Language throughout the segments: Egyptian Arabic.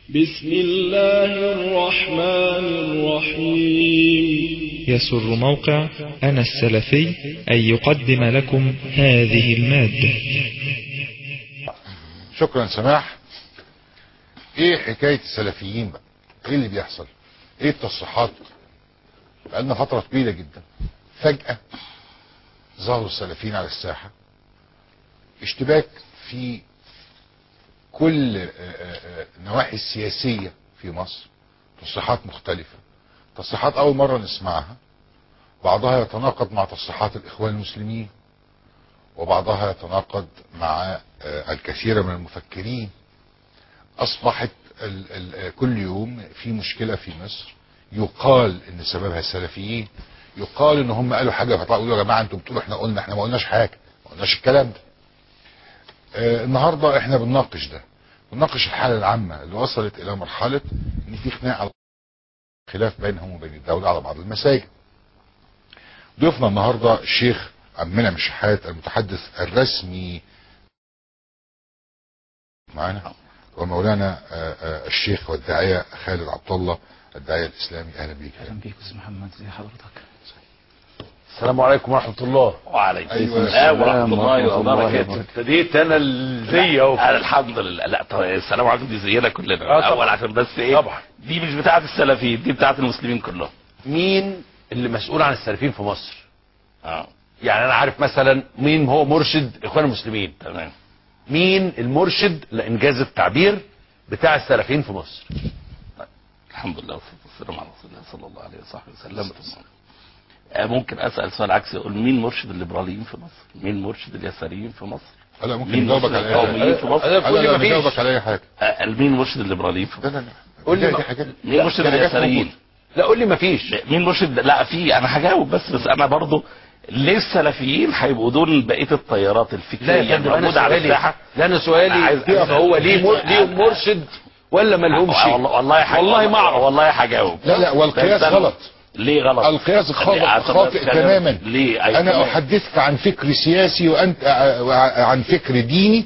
بسم الله الرحمن الرحيم يسر موقع أنا السلفي أن يقدم لكم هذه المادة شكرا سماح ايه حكاية السلفيين بقى ايه اللي بيحصل ايه التصريحات بقالنا فترة طويلة جدا فجأة ظهروا السلفيين على الساحة اشتباك في كل آه، آه، آه، النواحي السياسية في مصر تصريحات مختلفة تصريحات أول مرة نسمعها بعضها يتناقض مع تصريحات الإخوان المسلمين وبعضها يتناقض مع آه، الكثير من المفكرين أصبحت ال ال كل يوم في مشكلة في مصر يقال ان سببها السلفيين يقال ان هم قالوا حاجة فطلعوا يقولوا يا جماعة انتم بتقولوا احنا قلنا احنا ما قلناش حاجة ما قلناش الكلام ده آه النهاردة احنا بنناقش ده بنناقش الحالة العامة اللي وصلت الى مرحلة ان في خناق على خلاف بينهم وبين الدولة على بعض المساجد ضيفنا النهاردة الشيخ عمنا مشحات المتحدث الرسمي معانا ومولانا آه، آه، الشيخ والداعية خالد عبد الله الداعية الإسلامي أهلا بيك اهلا بيك استاذ محمد زي حضرتك السلام عليكم ورحمة الله وعليكم أيوة. السلام ورحمة السلام الله ورحمة الله وبركاته وبركاته. ابتديت انا الزي اهو لا، الحمد لله لا طب السلام عليكم دي زينا كلنا آه، طبعا. الاول عشان بس ايه طبعا. دي مش بتاعه السلفيين دي بتاعه المسلمين كلهم مين اللي مسؤول عن السلفيين في مصر اه يعني انا عارف مثلا مين هو مرشد اخوان المسلمين تمام مين المرشد لانجاز التعبير بتاع السلفيين في مصر الحمد لله والصلاه والسلام على رسول الله صلى الله عليه وصحبه وسلم آه، ممكن اسال سؤال عكسي اقول مين مرشد الليبراليين في مصر مين مرشد اليساريين في مصر لا ممكن مين نجاوبك مرشد على أي حاجة القوميين في مصر أنا لا بقول لي لا مفيش. نجاوبك على أي حاجة آه، مين مرشد الليبراليين في لا مصر لا لا قول لي دي- ما- دي حاجات مين مرشد دي حاجات اليساريين موجودة. لا قول لي مفيش مين مرشد لا في انا هجاوب بس بس انا برضو ليه السلفيين هيبقوا دول بقية التيارات لا الفكرية يا فندم انا الموجودة على سؤالي الساحة لا انا سؤالي أنا عايز كيف هو ليه مر... ليهم مرشد ولا ما لهمش والله والله ح- والله ما اعرف والله هجاوب لا لا والقياس بس أنا- غلط ليه غلط القياس خاطئ ليه؟ عشان خاطئ بتكلم- تماما ليه أيوة أنا تمام. أحدثك عن فكر سياسي وأنت ع- عن فكر ديني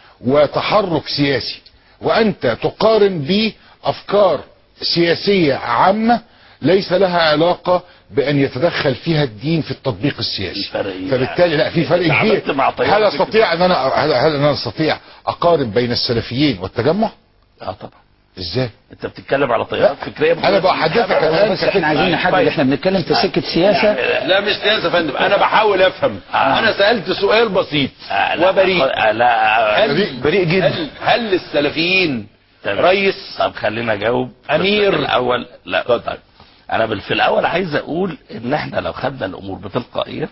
وتحرك سياسي وأنت تقارن بأفكار سياسية عامة ليس لها علاقة بأن يتدخل فيها الدين في التطبيق السياسي الفرق إيه؟ فبالتالي لا في فرق اتعاملت كبير مع طيار هل فكري. استطيع ان انا هل, هل انا استطيع اقارن بين السلفيين والتجمع اه طبعا ازاي انت بتتكلم على تيارات لا، فكرية أنا بحدثك الآن بس احنا عايزين نحدد طيب. احنا بنتكلم في سكة سياسة لا مش سياسه يا فندم انا بحاول افهم آه. انا سالت سؤال بسيط آه، لا، وبريء آه، لا هل بريء- بريء جدا هل, هل السلفيين تمام. رئيس طب خلينا اجاوب أمير. بس في الاول لا طيب انا بال- في الاول عايز اقول ان احنا لو خدنا الامور بتلقائيه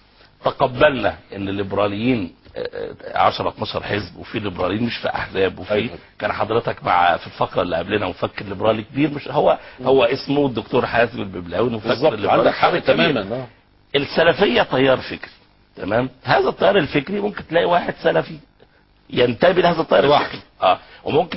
تقبلنا ان الليبراليين آه، آه، 10 12 حزب وفي ليبراليين مش في احزاب وفي أيوة. كان حضرتك مع في الفقره اللي قبلنا مفكر ليبرالي كبير مش هو هو اسمه الدكتور حازم الببلاوي مفكر بالظبط ليبرالي عندك حق كبير. تماما اه السلفيه تيار فكري تمام هذا التيار الفكري ممكن تلاقي واحد سلفي ينتمي لهذا التيار واحد. الفكري اه وممكن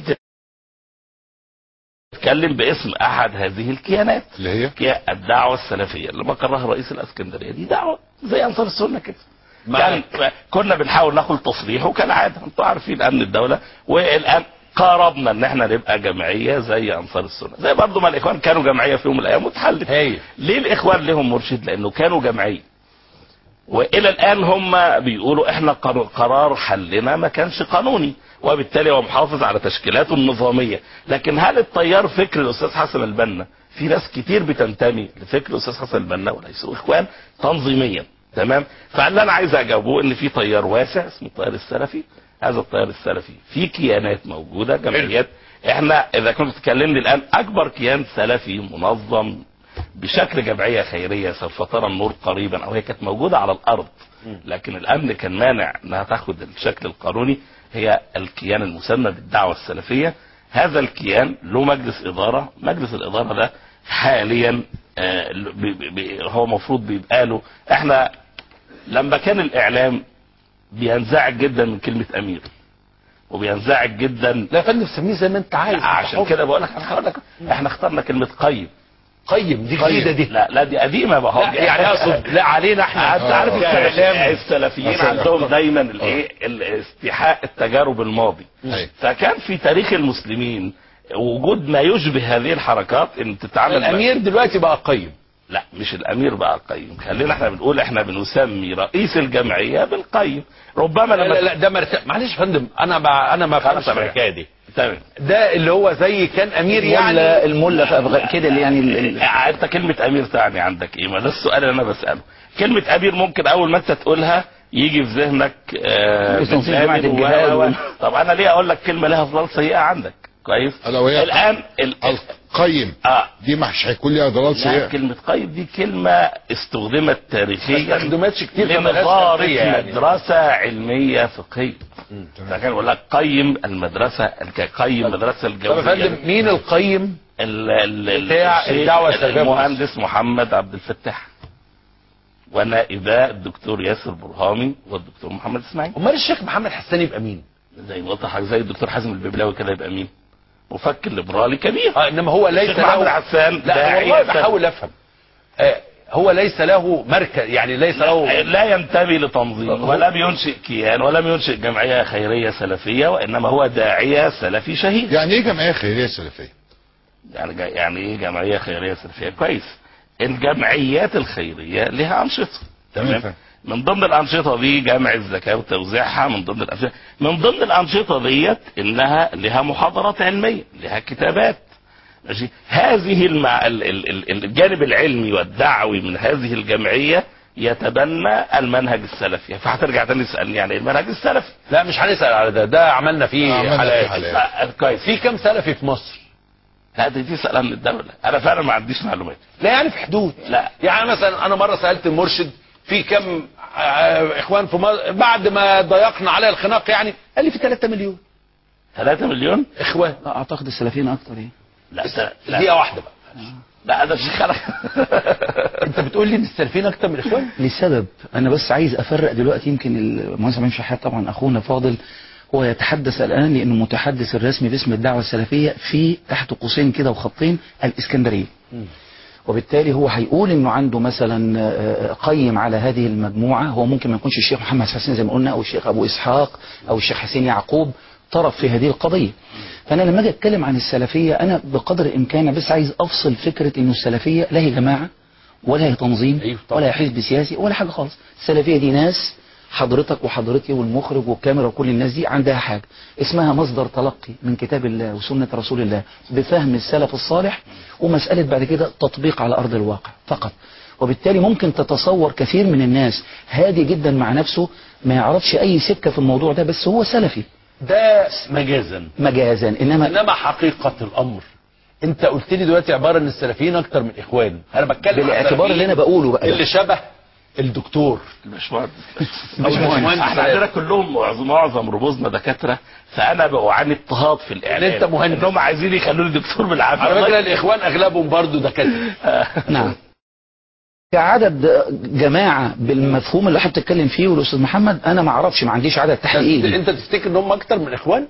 تتكلم باسم احد هذه الكيانات اللي هي هي الدعوه السلفيه اللي مقرها رئيس الاسكندريه دي دعوه زي انصار السنه كده كان كنا بنحاول ناخد تصريح وكالعاده انتوا عارفين امن الدوله والان قاربنا ان احنا نبقى جمعيه زي انصار السنه زي برضه ما الاخوان كانوا جمعيه في يوم من الايام وتحلت هايل ليه الاخوان لهم مرشد لانه كانوا جمعيه والى الان هم بيقولوا احنا قر- قرار حلنا ما كانش قانوني وبالتالي هو محافظ على تشكيلاته النظاميه لكن هل التيار فكر الاستاذ حسن البنا في ناس كتير بتنتمي لفكر الاستاذ حسن البنا وليسوا اخوان تنظيميا تمام فاللي انا عايز اجاوبه ان في تيار واسع اسمه التيار السلفي هذا التيار السلفي في كيانات موجوده جمعيات احنا اذا كنت تكلمني الان اكبر كيان سلفي منظم بشكل جمعيه خيريه سوف ترى النور قريبا او هي كانت موجوده على الارض لكن الامن كان مانع انها تاخد الشكل القانوني هي الكيان المسمى بالدعوه السلفيه هذا الكيان له مجلس اداره مجلس الاداره ده حاليا آه، بي- بي- بي- هو المفروض بيبقى له احنا لما كان الاعلام بينزعج جدا من كلمه امير وبينزعج جدا لا يا فندم سميه زي ما انت عايز عشان كده بقول لك انا هقول لك احنا اخترنا كلمه قيم قيم دي جديده دي لا لا دي قديمه بقى لا يعني اقصد لا علينا احنا انت عارف كإعلام. السلفيين آه. عندهم دايما الايه الاستيحاء التجارب الماضي أيوة. فكان في تاريخ المسلمين وجود ما يشبه هذه الحركات ان تتعامل مع- الامير دلوقتي بقى قيم لا مش الامير بقى القيم خلينا احنا بنقول احنا بنسمي رئيس الجمعيه بالقيم ربما لا لما لا, لا ده مرتاح معلش يا فندم انا ما انا ما خلاص بفهمش تمام. الحكايه دي تمام ده اللي هو زي كان امير يعني الملا الملا في أفغان كده اللي يعني ال- ال- آه، انت كلمة امير تعني عندك ايه ما ده السؤال اللي انا بسأله كلمة امير ممكن اول ما انت تقولها يجي في ذهنك آه تنظيم بن جماعة لادن و- الجهاد و- وال- طب انا ليه اقول لك كلمة لها افضال سيئة عندك كويس ألا وهي الان ال... القيم اه دي مش هيكون ليها ضلال لا سيئة كلمة قيم دي كلمة استخدمت ما تاريخيا استخدمتش كتير في مدارس لنظارة خلفية يعني. مدرسة علمية فقهية فكان يقول لك قيم المدرسة الك- قيم مدرسة طب يا الجوزية فندم مين القيم ال- ال- ال- بتاع الشيخ الدعوة السلفية في المهندس محمد عبد الفتاح ونائباء الدكتور ياسر برهامي والدكتور محمد اسماعيل امال الشيخ محمد حسان يبقى مين زي ما قلت لحضرتك زي الدكتور حازم الببلاوي كده يبقى مين مفكر ليبرالي كبير اه انما هو ليس الشيخ محمد له حسان لا داعية والله سلفي. بحاول افهم آه هو ليس له مركز يعني ليس له لا ينتمي لتنظيم ولم ينشئ كيان ولم ينشئ جمعية خيرية سلفية وإنما هو داعية سلفي شهيد يعني ايه جمعية خيرية سلفية يعني جا- يعني ايه جمعيه خيريه سلفيه كويس الجمعيات الخيريه لها انشطه تمام تمام فاهم. من ضمن الانشطه دي جمع الزكاه وتوزيعها من ضمن الانشطه من ضمن الانشطه ديت انها لها محاضرات علميه لها كتابات ماشي هذه المع... ال- ال- ال- الجانب العلمي والدعوي من هذه الجمعيه يتبنى المنهج السلفي فهترجع تاني تسالني يعني إيه المنهج السلفي لا مش هنسال على ده ده عملنا فيه عملنا فيه حلقات حلقات. لا، كويس في كم سلفي في مصر لا دي تسال عن الدوله انا فعلا ما عنديش معلومات لا يعني في حدود لا. يعني مثلا انا مره سالت المرشد في كم آه، اخوان في مصر بعد ما ضيقنا عليه الخناق يعني قال لي في 3 مليون 3 مليون اخوان لا اعتقد السلفيين اكتر يعني لا ت- لا دقيقه واحده بقى لا ده شيخ انا انت بتقول لي ان السلفيين اكتر من الاخوان لسبب انا بس عايز افرق دلوقتي يمكن المهندس عماد شحات طبعا اخونا فاضل هو يتحدث الان لانه المتحدث الرسمي باسم الدعوه السلفيه في تحت قوسين كده وخطين الاسكندريه وبالتالي هو هيقول انه عنده مثلا آه، قيم على هذه المجموعه هو ممكن ما يكونش الشيخ محمد حسين زي ما قلنا او الشيخ ابو اسحاق او الشيخ حسين يعقوب طرف في هذه القضيه فانا لما اجي اتكلم عن السلفيه انا بقدر الامكان بس عايز افصل فكره انه السلفيه لا هي جماعه ولا هي تنظيم أيوه طبعا. ولا هي حزب سياسي ولا حاجه خالص السلفيه دي ناس حضرتك وحضرتي والمخرج والكاميرا وكل الناس دي عندها حاجه اسمها مصدر تلقي من كتاب الله وسنه رسول الله بفهم السلف الصالح ومساله بعد كده تطبيق على ارض الواقع فقط وبالتالي ممكن تتصور كثير من الناس هادي جدا مع نفسه ما يعرفش اي سكه في الموضوع ده بس هو سلفي ده مجازا مجازا انما انما حقيقه الامر انت قلت لي دلوقتي عباره ان السلفيين اكتر من اخوان انا بتكلم عن بالاعتبار اللي انا السلفيين بقوله بقى اللي شبه الدكتور الباشمهندس أو الباشمهندس. احنا عندنا كلهم معظم معظم رموزنا دكاتره فانا بعاني اضطهاد في الاعلام أنت مهندس. انهم عايزين يخلوني دكتور بالعافيه على فكره والله. الاخوان اغلبهم برضو دكاتره نعم كعدد جماعة بالمفهوم اللي حضرتك بتتكلم فيه والأستاذ محمد أنا ما أعرفش ما عنديش عدد تحت إيدي انت تفتكر ان هم اكتر من اخوان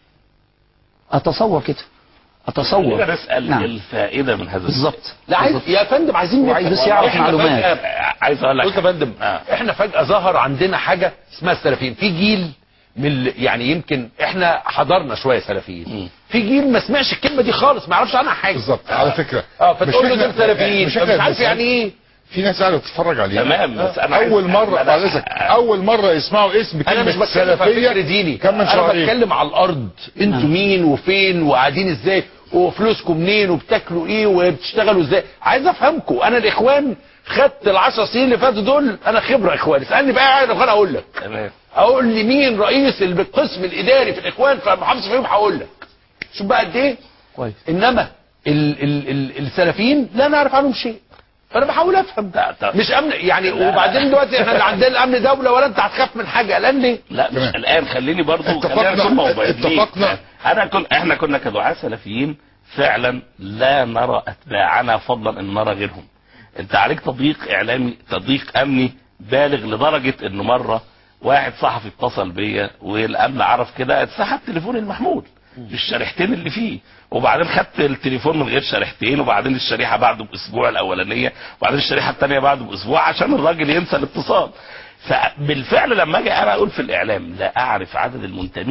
أتصور كده أتصور خلينا نسال نعم. الفائده من هذا بالظبط لا عايز يا فندم عايزين هو عايز نفهم. بس يعرف إحنا معلومات. فجأة- عايز اقول لك بص يا فندم آه. احنا فجأة ظهر عندنا حاجة اسمها السلفيين في جيل من ال- يعني يمكن احنا حضرنا شوية سلفيين مم. في جيل ما سمعش الكلمة دي خالص ما يعرفش عنها حاجة بالظبط على فكرة اه فتقول له إحنا- دول سلفيين مش مش, إحنا مش عارف بنسأل. يعني ايه في ناس قاعدة تتفرج علينا تمام بس انا عايز- اول مرة أنا- بعد اذنك اول مرة يسمعوا اسم انا مش كلمة بتكلم في فكر سلفية ديني كم من انا شهرين بتكلم على الارض انتوا نعم. مين وفين وقاعدين ازاي وفلوسكم منين وبتاكلوا ايه وبتشتغلوا ازاي عايز افهمكم انا الاخوان خدت العشر سنين اللي فاتوا دول انا خبره اخوان اسالني بقى عن الاخوان اقول لك تمام اقول لي مين رئيس القسم الاداري في الاخوان في محافظه فيهم هقول لك شوف بقى قد ايه كويس انما ال ال ال السلفيين لا نعرف عنهم شيء فانا بحاول افهم لا، لا. مش امن يعني لا. وبعدين دلوقتي احنا اللي عندنا الامن دوله ولا انت هتخاف من حاجه قلقان ليه؟ لا مش تمام. الان خليني برضو اتفقنا- خلينا نكون موضوعيين. اتفقنا. انا كن احنا كنا كدعاة سلفيين فعلا لا نرى اتباعنا فضلا ان نرى غيرهم انت عليك تضييق اعلامي تضييق امني بالغ لدرجه انه مره واحد صحفي اتصل بيا والامن عرف كده اتسحب تليفون المحمول بالشريحتين اللي فيه وبعدين خدت التليفون من غير شريحتين وبعدين الشريحه بعده باسبوع الاولانيه وبعدين الشريحه الثانيه بعده باسبوع عشان الراجل ينسى الاتصال فبالفعل لما اجي انا اقول في الاعلام لا اعرف عدد المنتمين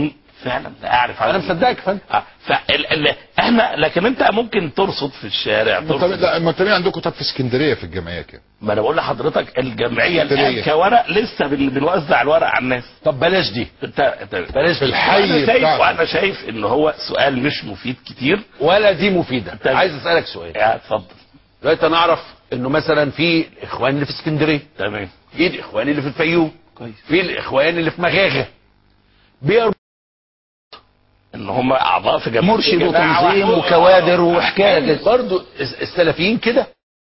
فعلا لا اعرف انا عنهم. مصدقك يا فندم آه، فال... ال... احنا لكن انت ممكن ترصد في الشارع طب ترصد لا ما انت ليه عندكم طب في اسكندريه في الجمعيه كده ما انا بقول لحضرتك الجمعيه الان اسكندرية. كورق لسه بن- بنوزع الورق على الناس طب بلاش دي انت انت بلاش في دي. الحي وانا شايف بتاعكم. وانا شايف ان هو سؤال مش مفيد كتير ولا دي مفيده طيب. عايز اسالك سؤال يا اتفضل دلوقتي انا اعرف انه مثلا في الاخوان اللي في اسكندريه تمام في الاخوان اللي في الفيوم كويس في الاخوان اللي في مغاغه بيربط ان هم اعضاء في جمعيه مرشد جماعة وتنظيم واحدة. وكوادر وحكايه كده. برضو الس- السلفيين كده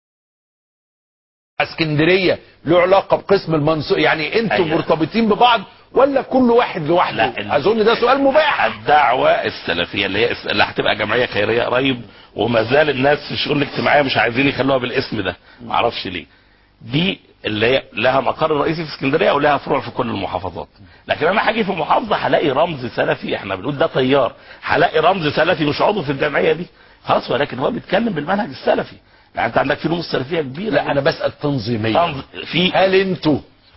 اسكندريه له علاقه بقسم المنصور يعني انتوا أيوة. مرتبطين ببعض ولا كل واحد لوحده لا، ال- اظن ده سؤال مباح الدعوة السلفية اللي هي اللي هتبقى جمعية خيرية قريب وما زال الناس في الشؤون الاجتماعية مش عايزين يخلوها بالاسم ده معرفش ليه دي اللي هي لها مقر رئيسي في اسكندرية ولها فروع في كل المحافظات لكن انا هاجي في محافظة هلاقي رمز سلفي احنا بنقول ده طيار هلاقي رمز سلفي مش عضو في الجمعية دي خلاص ولكن هو بيتكلم بالمنهج السلفي يعني انت عندك في رموز سلفية كبيرة لا انا بسال تنظيميا طنز- في هل انتوا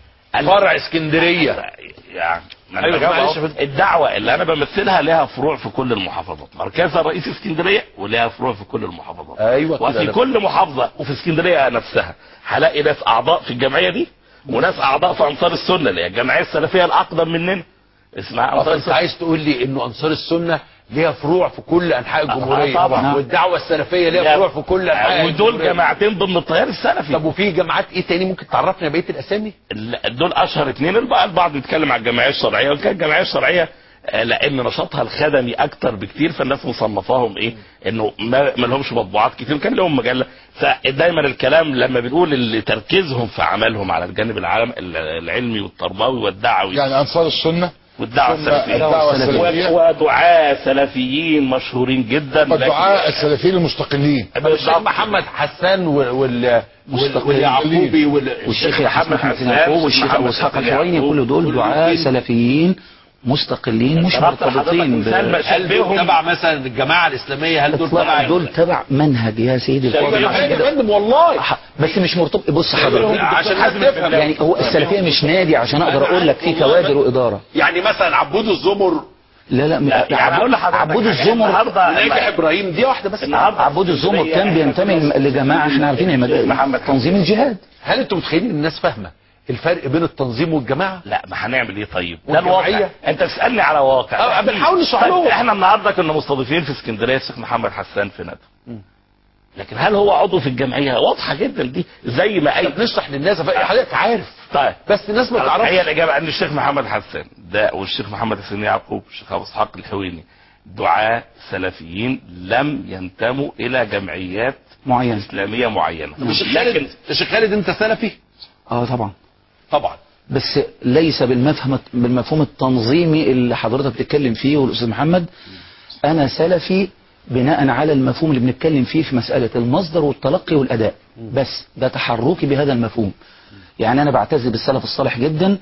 فرع اسكندريه يعني أنا أيوة، بجاوب معلش أهو. يا فندم. الدعوة اللي أنا بمثلها لها فروع في كل المحافظات مركزها الرئيسي في اسكندرية ولها فروع في كل المحافظات ايوه كده وفي أنا- كل محافظة وفي اسكندرية نفسها هلاقي ناس أعضاء في الجمعية دي وناس أعضاء في أنصار السنة اللي هي الجمعية السلفية الأقدم مننا اسمها اه أنصار فانت السنة عايز تقول لي انه انصار السنه ليها فروع في كل انحاء الجمهوريه طبعا. والدعوه السلفيه ليها فروع في كل انحاء ودول الجمهورية. جماعتين ضمن التيار السلفي طب وفي جماعات ايه تاني ممكن تعرفنا بقيه الاسامي ال- دول اشهر اثنين البعض البعض بيتكلم على الجمعيه الشرعيه وكان الجمعيه الشرعيه آه، لان نشاطها الخدمي اكتر بكتير فالناس مصنفاهم ايه انه ما, ما لهمش مطبوعات كتير كان لهم مجله فدايما الكلام لما بنقول اللي تركيزهم في عملهم على الجانب العالم ال- العلمي والتربوي والدعوي يعني انصار السنه والدعوه ثم السلفيه الدعوه السلفية. السلفيه و- ودعاة سلفيين مشهورين جدا والدعاء السلفيين المستقلين الشيخ محمد حسان وال وال وال- واليعقوبي وال- والشيخ محمد محمد حسان، حسين يعقوب والشيخ محمد ابو اسحاق حسين الحويني يعقوب، كل دول كل دعاة دول. سلفيين مستقلين مش ضربت لحضرتك مرتبطين مثال ب- هل دول شبههم تبع مثلا الجماعه الاسلاميه هل دول إطلاق تبع دول تبع منهج يا سيدي ايوه الفاضل انا عشان فاهم كده يا فندم والله ح- بس مش مرتبط بص حضرتك عشان الناس تفهم يعني هو السلفيه مش نادي عشان اقدر اقول لك في كوادر واداره يعني مثلا عبود الزمر لا لا, لا، يعني بقول لحضرتك عبود حاجة الزمر النهارده ناجح ابراهيم دي واحده بس النهارده عبود الزمر كان بينتمي لجماعه احنا عارفين هي مج- محمد تنظيم الجهاد هل انتوا متخيلين ان الناس فاهمه الفرق بين التنظيم والجماعه لا ما هنعمل ايه طيب ده الواقع والجمعية؟ انت بتسالني على واقع اه، بنحاول نشرح طيب، لهم. احنا النهارده كنا مستضيفين في اسكندريه الشيخ محمد حسان في ندوه لكن هل هو عضو في الجمعيه واضحه جدا دي زي ما اي طب نشرح للناس حضرتك عارف طيب بس الناس ما هي تعرفش الاجابه ان الشيخ محمد حسان ده والشيخ محمد حسين يعقوب والشيخ ابو اسحاق الحويني دعاة سلفيين لم ينتموا الى جمعيات معين اسلاميه معينه الشيخ لكن خالد الشيخ خالد انت سلفي اه طبعا طبعا بس ليس بالمفهوم بالمفهوم التنظيمي اللي حضرتك بتتكلم فيه والاستاذ محمد انا سلفي بناء على المفهوم اللي بنتكلم فيه في مساله المصدر والتلقي والاداء بس ده تحركي بهذا المفهوم يعني انا بعتز بالسلف الصالح جدا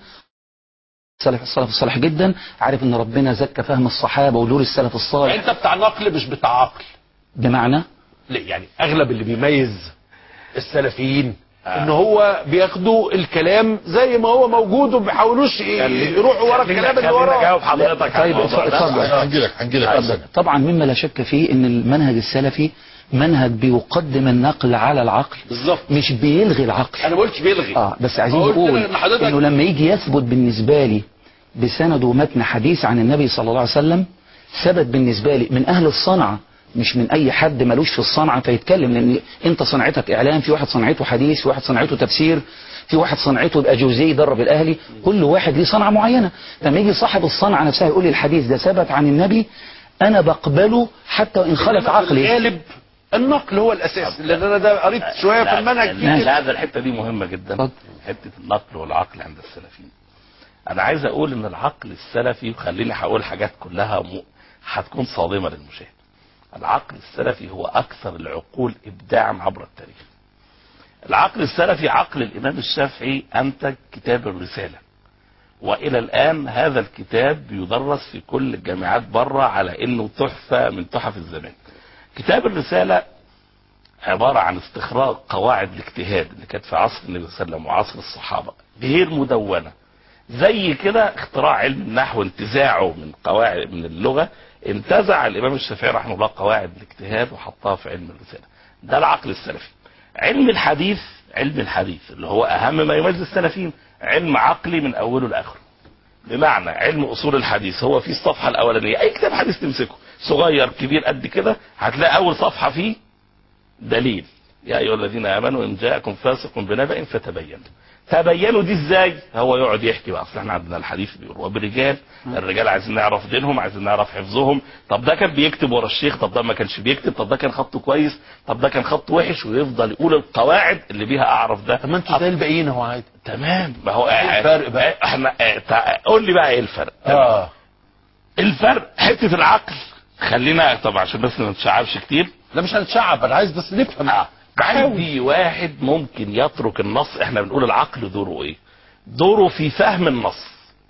السلف السلف الصالح جدا عارف ان ربنا زكى فهم الصحابه ودور السلف الصالح انت بتاع نقل مش بتاع عقل بمعنى ليه يعني اغلب اللي بيميز السلفيين ان هو بياخدوا الكلام زي ما هو موجود وما بيحاولوش ي- يروحوا ورا الكلام اللي وراه جاوب حضرتك على طيب، الموضوع ده. اتفضل. هنجي لك هنجي لك بس أنا. طبعا مما لا شك فيه ان المنهج السلفي منهج بيقدم النقل على العقل بالظبط مش بيلغي العقل انا ما قلتش بيلغي اه بس عايزين قلت نقول إن حضرتك- انه لما يجي يثبت بالنسبه لي بسند ومتن حديث عن النبي صلى الله عليه وسلم ثبت بالنسبه لي من اهل الصنعه مش من اي حد ملوش في الصنعه فيتكلم لان انت صنعتك اعلام في واحد صنعته حديث في واحد صنعته تفسير في واحد صنعته يبقى جوزي يدرب الاهلي كل واحد ليه صنعه معينه لما يجي صاحب الصنعه نفسها يقول لي الحديث ده ثبت عن النبي انا بقبله حتى وان خالف عقلي الغالب النقل هو الاساس لان انا ده قريت شويه في المنهج لا, فيه لا ده الحته دي مهمه جدا اتفضل. حته النقل والعقل عند السلفيين انا عايز اقول ان العقل السلفي وخليني هقول حاجات كلها م... هتكون صادمه للمشاهد العقل السلفي هو اكثر العقول ابداعا عبر التاريخ العقل السلفي عقل الامام الشافعي انتج كتاب الرساله والى الان هذا الكتاب بيدرس في كل الجامعات بره على انه تحفه من تحف الزمان كتاب الرساله عبارة عن استخراج قواعد الاجتهاد اللي كانت في عصر النبي صلى الله عليه وسلم وعصر الصحابة غير مدونة زي كده اختراع علم النحو انتزاعه من قواعد من اللغه انتزع الامام الشافعي رحمه الله قواعد الاجتهاد وحطها في علم الرساله ده العقل السلفي علم الحديث علم الحديث اللي هو اهم ما يميز السلفيين علم عقلي من اوله لاخره بمعنى علم اصول الحديث هو في الصفحه الاولانيه اي كتاب حديث تمسكه صغير كبير قد كده هتلاقي اول صفحه فيه دليل يا ايها الذين امنوا ان جاءكم فاسق بنبأ فتبينوا تبينوا دي ازاي هو يقعد يحكي بقى اصل احنا عندنا الحديث بيقول وبرجال الرجال عايزين نعرف دينهم عايزين نعرف حفظهم طب ده كان بيكتب ورا الشيخ طب ده ما كانش بيكتب طب ده كان خطه كويس طب ده كان خطه وحش ويفضل يقول القواعد اللي بيها اعرف ده طب ما انتوا زي الباقيين اهو عادي تمام ما هو إيه الفرق بقى؟ احنا اه، تع- قول لي بقى ايه الفرق اه الفرق حته العقل خلينا طب عشان بس ما نتشعبش كتير لا مش هنتشعب انا عايز بس نفهم آه. عندي واحد ممكن يترك النص احنا بنقول العقل دوره ايه دوره في فهم النص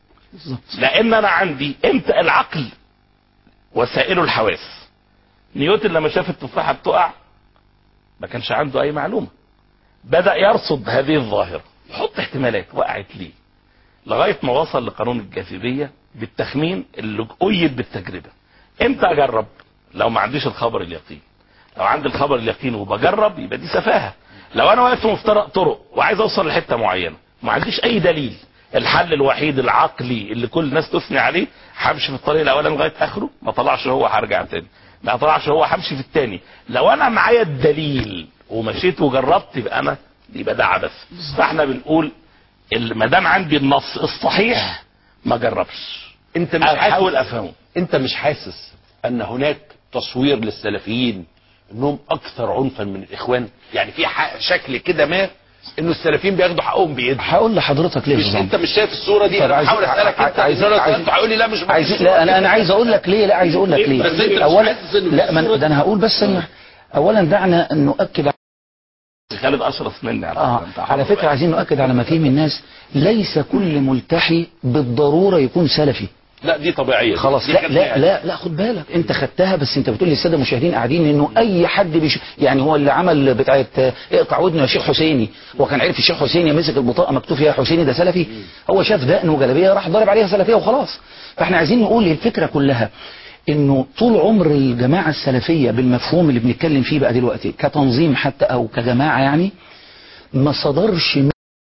لان انا عندي امتى العقل وسائله الحواس نيوتن لما شاف التفاحه بتقع ما كانش عنده اي معلومه بدا يرصد هذه الظاهره يحط احتمالات وقعت ليه لغايه ما وصل لقانون الجاذبيه بالتخمين اللي قيد بالتجربه امتى اجرب لو ما عنديش الخبر اليقين لو عندي الخبر اليقين وبجرب يبقى دي سفاهه لو انا واقف في مفترق طرق وعايز اوصل لحته معينه ما عنديش اي دليل الحل الوحيد العقلي اللي كل الناس تثني عليه همشي في الطريق الاولاني لغايه اخره ما طلعش هو هرجع تاني ما طلعش هو همشي في التاني لو انا معايا الدليل ومشيت وجربت يبقى انا يبقى ده عبث فاحنا بنقول ال- ما دام عندي النص الصحيح ما جربش انت مش احاول حاسس افهمه انت مش حاسس ان هناك تصوير للسلفيين انهم اكثر عنفا من الاخوان يعني في ح- شكل كده ما انه السلفيين بياخدوا حقهم بايدهم هقول لحضرتك ليه يا مش أستاذ انت مش شايف الصوره دي طب انا عايز- بحاول اسالك انت عايز- عايز عايز- انت هتقول لي لا مش عايز لا انا انا عايز اقول لك ليه لا عايز اقول لك ليه بس أنت مش اولا حاسس إنه لا في من صورة- ده انا هقول بس ثانية. اولا دعنا نؤكد خالد اشرف مني على اه فكرة. أنت حر على فكره بقى. عايزين نؤكد على مفاهيم الناس ليس كل ملتحي بالضروره يكون سلفي لا دي طبيعيه خلاص دي لا خدتها. لا لا لا خد بالك انت خدتها بس انت بتقول للساده المشاهدين قاعدين انه اي حد بيش يعني هو اللي عمل بتاعه آه، اقطع ودنه يا شيخ حسيني هو كان عارف الشيخ حسيني مسك البطاقه مكتوب فيها حسيني ده سلفي هو شاف دقن وجلابيه راح ضارب عليها سلفيه وخلاص فاحنا عايزين نقول الفكره كلها انه طول عمر الجماعه السلفيه بالمفهوم اللي بنتكلم فيه بقى دلوقتي كتنظيم حتى او كجماعه يعني ما صدرش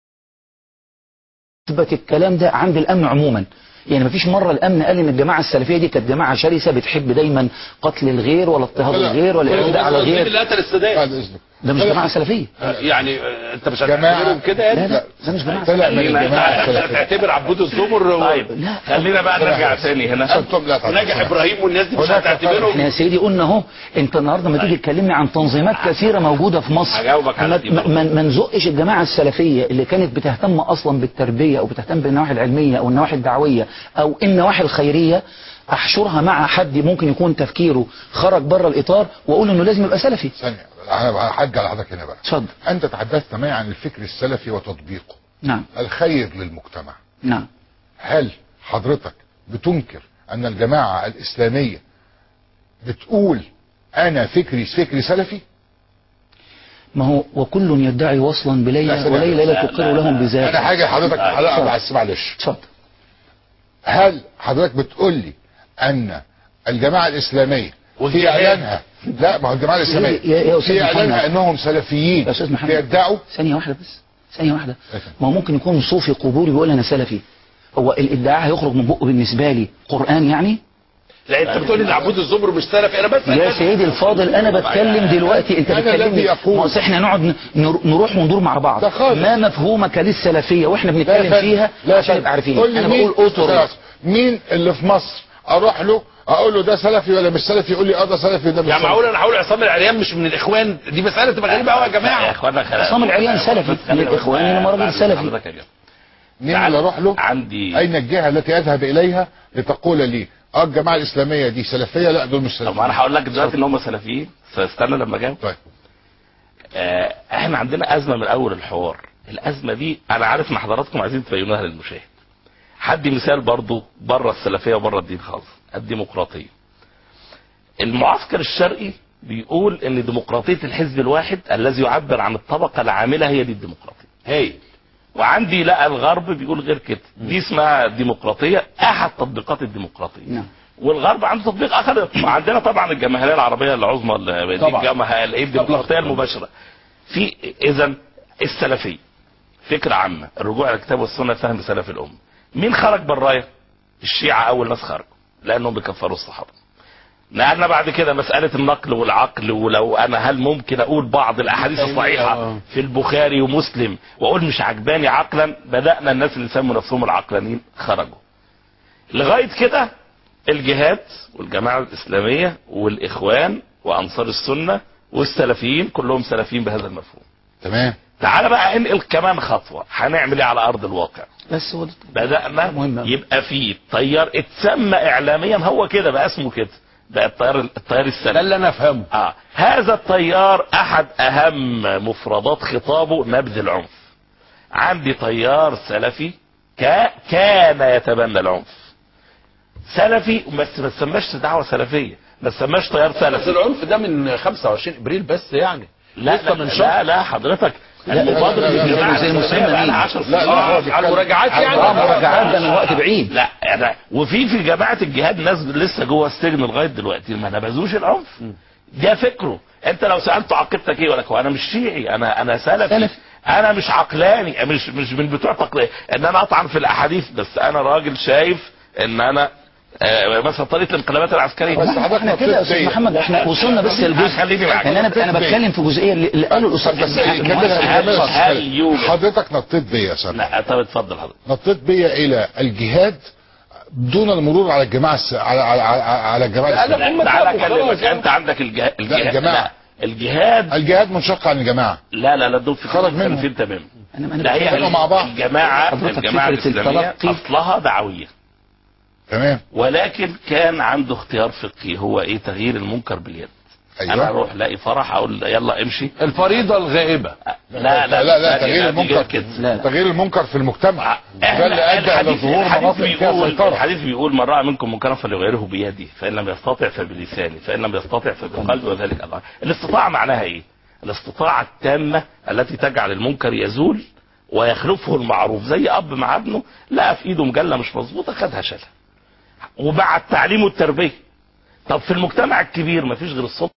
اثبت الكلام ده عند الامن عموما يعني مفيش مره الامن قال ان الجماعه السلفيه دي كانت جماعه شرسه بتحب دايما قتل الغير ولا اضطهاد لا. الغير ولا الاعتداء على مين الغير اللي قتل السادات بعد اذنك ده مش جماعه سلفيه آه، يعني آه، انت مش جماعة. هتعتبرهم كده يعني لا لا ده مش جماعه طلع من سلفيه الجماعه السلفيه تعتبر عبود الزمر و- طيب لا. خلينا بقى نرجع تاني هنا انتم لا تعتبرون. نجح ابراهيم والناس دي مش هناك هتعتبرهم احنا يا سيدي قلنا اهو انت النهارده لما تيجي تكلمني عن تنظيمات كثيره موجوده في مصر هجاوبك على ما- دي ما برضه. ما- ما نزقش الجماعه السلفيه اللي كانت بتهتم اصلا بالتربيه او بتهتم بالنواحي العلميه او النواحي الدعويه او النواحي الخيريه احشرها مع حد ممكن يكون تفكيره خرج بره الاطار واقول انه لازم يبقى سلفي ثانيه انا هحج على حضرتك هنا بقى اتفضل انت تحدثت معي عن الفكر السلفي وتطبيقه نعم الخير للمجتمع نعم هل حضرتك بتنكر ان الجماعه الاسلاميه بتقول انا فكري فكري سلفي ما هو وكل يدعي وصلا لا، بليلى سلام. وليلى لا لا، تقر لا، لهم انا بذلك حاجه حضرتك حلقه بس معلش اتفضل هل حضرتك بتقول لي ان الجماعه الاسلاميه في والجهاد. اعلانها لا ما هو الجماعه الاسلاميه يا- يا أستاذ في اعلانها محمد. انهم سلفيين يا أستاذ محمد. بيدعوا ثانية واحدة بس ثانية واحدة أيوة. ما هو ممكن يكون صوفي قبوري بيقول أنا سلفي هو الادعاء هيخرج من بقه بالنسبة لي قرآن يعني لا انت بتقول ان عبود الزمر مش سلفي انا بسال يا بس. سيدي الفاضل انا بتكلم دلوقتي انت أنا الذي بتكلمني أقول. ما أصل احنا نقعد نر- نروح وندور مع بعض ده خالص. ما مفهومك للسلفيه واحنا لا بنتكلم فن- فيها لا عشان فن. نبقى عارفين قول لي انا مين بقول اطر خلاص. مين اللي في مصر اروح له اقول له ده سلفي ولا مش سلفي يقول لي اه ده سلفي وده مش يعني سلفي معقول انا هقول عصام العريان مش من الاخوان دي مساله تبقى غريبه قوي يا يا جماعه اخوانا خلينا عصام العريان سلفي من الإخوان إنما راجل سلفي. مين اللي اروح له عندي اين الجهه التي اذهب اليها لتقول لي اه الجماعه الاسلاميه دي سلفيه لا دول مش طب ما سلفيين انا هقول لك دلوقتي ان هم سلفيين فاستنى لما اجاوب طيب آه، احنا عندنا ازمه من اول الحوار الازمه دي انا عارف ان حضراتكم عايزين تبينوها للمشاهد حدي مثال برضو بره السلفيه وبره الدين خالص الديمقراطيه المعسكر الشرقي بيقول ان ديمقراطيه الحزب الواحد الذي يعبر عن الطبقه العامله هي دي الديمقراطيه هاي وعندي لا الغرب بيقول غير كده دي اسمها ديمقراطيه احد تطبيقات الديمقراطيه نعم. والغرب عنده تطبيق اخر وعندنا طبعا الجماهيريه العربيه العظمى اللي دي طبعا. الجماهير الايه الديمقراطيه المباشره في اذا السلفيه فكره عامه الرجوع الى الكتاب والسنه فهم سلف الامه مين خرج بالرايه الشيعه اول ناس خرجوا لانهم بيكفروا الصحابه نقلنا بعد كده مسألة النقل والعقل ولو أنا هل ممكن أقول بعض الأحاديث الصحيحة في البخاري ومسلم وأقول مش عجباني عقلا بدأنا الناس اللي سموا نفسهم العقلانيين خرجوا لغاية كده الجهاد والجماعة الإسلامية والإخوان وأنصار السنة والسلفيين كلهم سلفيين بهذا المفهوم تمام تعال بقى انقل كمان خطوة هنعمل ايه على أرض الواقع بس هو ده. بدأنا مهم أوي. يبقى في تيار اتسمى إعلاميا هو كده بقى اسمه كده بقى التيار التيار ده السلفي اللي انا افهمه آه. هذا التيار احد اهم مفردات خطابه نبذ العنف عندي تيار سلفي كا كان يتبنى العنف سلفي بس ما تسماش دعوه سلفيه ما تسماش تيار بس سلفي العنف ده من 25 ابريل بس يعني لا لسه لا, من لا, شهر لا حضرتك لا، المبادره لا، لا، لا، الجماعة زي الإسلامية مسمى بقى مين؟ لها 10 لا، لا، هو سنين. بيتكلم- على المراجعات يعني اه مراجعات ده من وقت بعيد لا لا وفي في جماعه الجهاد ناس لسه جوه السجن لغايه دلوقتي ما نبذوش العنف ده فكره انت لو سالته عقيدتك ايه يقول لك هو انا مش شيعي انا انا سلفي سلفي. انا مش عقلاني مش مش من بتوع تقليد ان انا اطعن في الاحاديث بس انا راجل شايف ان انا آه، مثلا طريقه الانقلابات العسكريه بس حضرتك احنا كده يا استاذ نطيت محمد احنا وصلنا بس للجزء خليني معاك. يعني انا انا بتكلم في جزئيه اللي اللي قاله الاستاذ بس محمد. كمل هل- كمل هل يوجد- حضرتك نطيت بيا يا سامح لا طب اتفضل حضرتك نطيت بيا الى الجهاد دون المرور على الجماعه الس... على على على, على الجماعه لا، الإسلامية. هم تعالى تابوا خلاص اكلمك يعني. انت عندك الجهاد الجهاد الجماعة. لا، الجهاد الجهاد منشق عن الجماعه لا لا لا دول في خرج منهم. مختلفين تماما انا انا لا هي بيتكلموا مع بعض. الجماعة حضرتك الجماعة فكرة الإسلامية التلقي. أصلها دعوية تمام ولكن كان عنده اختيار فقهي هو إيه تغيير المنكر باليد أيوة. أنا أروح ألاقي فرح أقول يلا امشي الفريضه الغائبه لا لا لا لا دي- تغيير دي غير المنكر كده. لا، لا. تغيير المنكر في المجتمع ده احنا اللي ادى الى الحديث, ظهور الحديث مناطق فيها بيقول سيطره الحديث بيقول من راى منكم منكرا فليغيره بيده فان لم يستطع فبلسانه فان لم يستطع فبقلبه وذلك الله الاستطاعه معناها ايه؟ الاستطاعه التامه التي تجعل المنكر يزول ويخلفه المعروف زي اب مع ابنه لقى في ايده مجله مش مظبوطه خدها شالها ومع التعليم والتربيه طب في المجتمع الكبير مفيش غير السلطه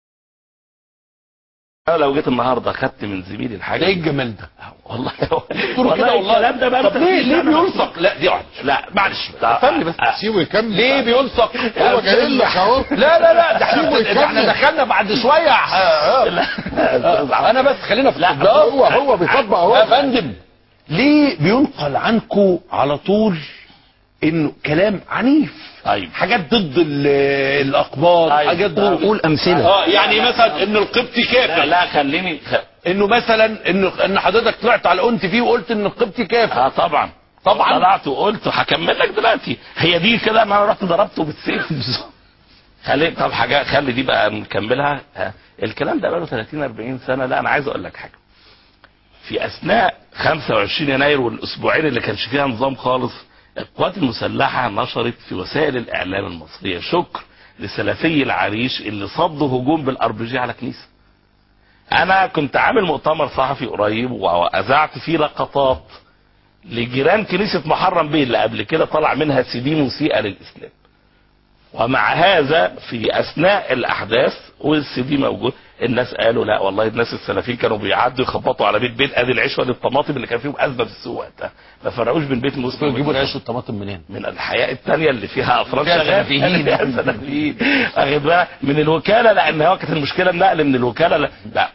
انا لو جيت النهارده خدت من زميلي الحاجه ايه الجمال ده والله دكتور كده والله الكلام ده بقى طب ليه ليه بيلصق لا دي واحده لا معلش لا. فهمني بس آه. سيبه يكمل ليه بيلصق هو جاي لك اهو لا لا لا ده سيبه احنا ده احنا يكمل. دخلنا بعد شويه آه، آه. انا بس خلينا في لا، الطباع. هو هو بيطبق يا اهو فندم ليه بينقل عنكم على طول انه كلام عنيف ايوه حاجات ضد ال- الاقباط أيوة. حاجات قول ضد قول امثله اه يعني مثلا ان القبطي لا, كافر لا خليني خ... انه مثلا انه ان حضرتك طلعت على اونت فيه وقلت ان القبطي كافر اه طبعا طبعا. طلعت وقلت هكمل لك دلوقتي هي دي كده انا رحت ضربته بالسيف خلي طب حاجه خلي دي بقى نكملها ها. الكلام ده بقاله 30 40 سنه لا انا عايز اقول لك حاجه في اثناء 25 يناير والاسبوعين اللي كانش فيها نظام خالص القوات المسلحه نشرت في وسائل الاعلام المصريه شكر لسلفي العريش اللي صدوا هجوم بالاربجي على كنيسه انا كنت عامل مؤتمر صحفي قريب واذعت فيه لقطات لجيران كنيسه محرم بيه اللي قبل كده طلع منها سي دي مسيئه للاسلام ومع هذا في اثناء الاحداث والسي دي موجود الناس قالوا لا والله الناس السلفيين كانوا بيعدوا يخبطوا على بيت بيت ادي العيش وادي الطماطم اللي كان فيهم ازمه في السوق وقتها ما فرقوش بين بيت مسلم يجيبوا وبيت العيش والطماطم منين من الحياة التانية اللي فيها أفراد فيها شغال سلفيين. فيها سلفيين واخد بالك؟ من الوكالة لأن هو كانت المشكلة النقل من الوكالة لا, لا.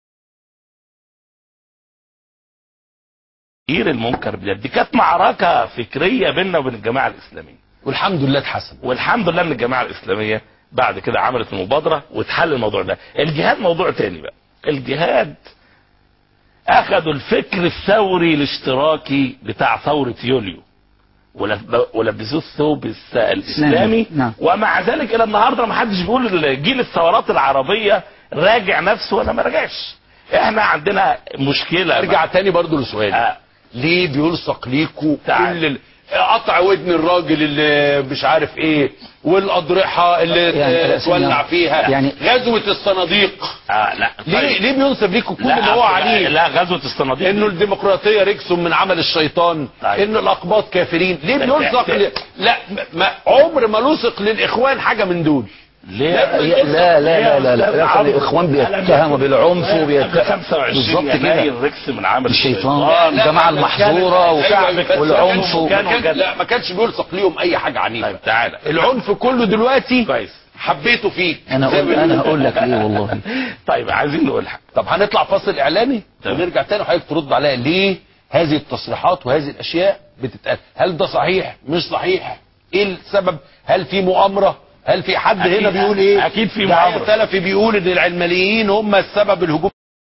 تغيير المنكر بجد دي كانت معركة فكرية بيننا وبين الجماعة الإسلامية والحمد لله اتحسن والحمد لله ان الجماعه الاسلاميه بعد كده عملت المبادره واتحل الموضوع ده الجهاد موضوع تاني بقى الجهاد اخذوا الفكر الثوري الاشتراكي بتاع ثوره يوليو ولب- ولبسوه الثوب الس- الاسلامي نعم. ومع ذلك الى النهارده ما حدش بيقول جيل الثورات العربيه راجع نفسه ولا ما راجعش احنا عندنا مشكله ارجع تاني برضو لسؤالي آه. ليه بيلصق ليكوا تعال. كل ال... قطع ودن الراجل اللي مش عارف ايه والاضرحه اللي يعني ت- الأسئلة- تولع فيها يعني- غزوه الصناديق آه لا ليه طيب. ليه بينسب ليكم كل لا اللي هو لا, عليه لا غزوه الصناديق انه الديمقراطيه رجس من عمل الشيطان طيب. ان الاقباط كافرين ليه لا، بيلصق لا. ل... لا ما عمر ما لصق للاخوان حاجه من دول ليه لا لا لا لا لا, لا الاخوان بيتهموا بالعنف وبيتهموا 25 بالظبط كده يناير ركس من عمل الشيطان لا، الجماعه لا، المحظوره أيوة، وشعب بس والعنف ما و- كان- ما كان- لا ما كانش بيلصق ليهم اي حاجه عنيفه طيب تعالى العنف كله دلوقتي كويس حبيته فيك انا زي اقول ما انا بيقولوا. هقول لك ليه والله طيب عايزين نقول حاجه طب هنطلع فاصل اعلاني تمام. ونرجع تاني وحضرتك ترد عليا ليه هذه التصريحات وهذه الاشياء بتتقال هل ده صحيح مش صحيح ايه السبب هل في مؤامره هل في حد أكيد- هنا بيقول ايه أكيد في داعية مؤامرة. سلفي بيقول ان العلمانيين هم السبب الهجوم